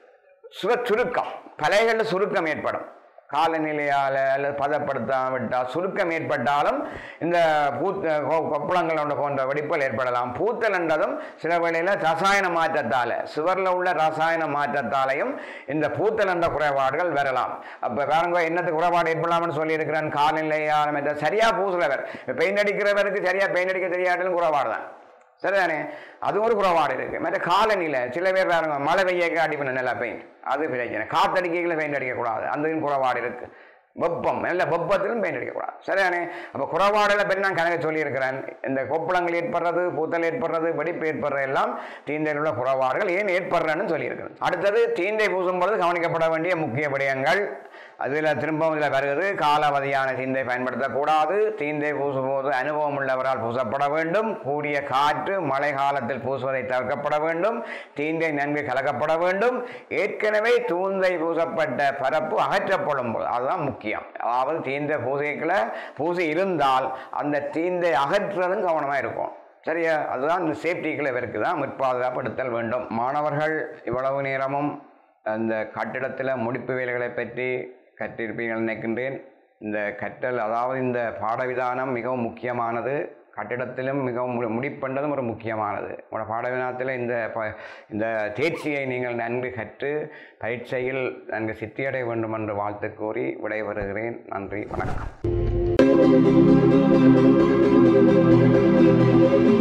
சுவ சுருக்கம் பலைகளில் சுருக்கம் ஏற்படும் காலநிலையால் அல்லது பதப்படுத்தாவிட்டால் சுருக்கம் ஏற்பட்டாலும் இந்த பூத்த கொ- கொப்பளங்கள் போன்ற வெடிப்புகள் ஏற்படலாம் பூத்தல் என்றதும் சில வேளையில் ரசாயன மாற்றத்தால் சுவரில் உள்ள ரசாயன மாற்றத்தாலையும் இந்த பூத்தல் என்ற குறைபாடுகள் வரலாம் அப்போ பாருங்க என்னத்துக்கு குறைபாடு ஏற்படலாம்னு சொல்லியிருக்கிறேன் காலநிலையால் மற்ற சரியாக பூசுகிறவர் பெயிண்ட் அடிக்கிறவருக்கு சரியாக பெயிண்ட் அடிக்க தெரியாட்டிலும் குறைபாடு தான் சரிதானே அது ஒரு குறைபாடு இருக்கு மற்ற காலநிலை சில பேர் பாருங்க மழை பெய்யக்க அடிப்பேன் நல்லா பெயிண்ட் அது பிரச்சனை காத்தடிக்கைகளை பெயிண்ட் அடிக்கக்கூடாது அந்த குறைபாடு இருக்கு வெப்பம் நல்ல வெப்பத்திலும் பெயிண்ட் அடிக்கக்கூடாது சரிதானே அப்போ குறைபாடுகளை பற்றி நான் கணக்கு சொல்லியிருக்கிறேன் இந்த கொப்பளங்கள் ஏற்படுறது பூத்தல் ஏற்படுறது வெடிப்பு ஏற்படுறது எல்லாம் தீந்தையில் உள்ள குறைபாடுகள் ஏன் ஏற்படுறேன்னு சொல்லியிருக்கிறேன் அடுத்தது தீந்தை பூசும் பொழுது கவனிக்கப்பட வேண்டிய முக்கிய விடயங்கள் அதில் திரும்பவும் இதில் வருகிறது காலாவதியான தீந்தை பயன்படுத்தக்கூடாது தீந்தை பூசும்போது அனுபவம் உள்ளவரால் பூசப்பட வேண்டும் கூடிய காற்று மழை காலத்தில் பூசுவதை தவிர்க்கப்பட வேண்டும் தீந்தை நன்கு கலக்கப்பட வேண்டும் ஏற்கனவே தூந்தை பூசப்பட்ட பரப்பு அகற்றப்படும் போது அதுதான் முக்கியம் அதாவது தீந்தை பூசைக்குள்ள பூசை இருந்தால் அந்த தீந்தை அகற்றுறதும் கவனமாக இருக்கும் சரியா அதுதான் இந்த சேஃப்டிக்குள்ள இவருக்கு தான் முற்பாதுகாப்படுத்தல் வேண்டும் மாணவர்கள் இவ்வளவு நேரமும் அந்த கட்டிடத்தில் முடிப்பு வேலைகளை பற்றி கற்றிருப்பீர்கள் நினைக்கின்றேன் இந்த கற்றல் அதாவது இந்த பாடவிதானம் மிகவும் முக்கியமானது கட்டிடத்திலும் மிகவும் மு- முடிப்பென்றதும் ஒரு முக்கியமானது உங்களோட பாடவிதானத்தில் இந்த ப இந்த தேர்ச்சியை நீங்கள் நன்கு கற்று பரீட்சையில் நன்கு சித்தியடைய வேண்டும் என்று வாழ்த்து கூறி விடைபெறுகிறேன் நன்றி வணக்கம்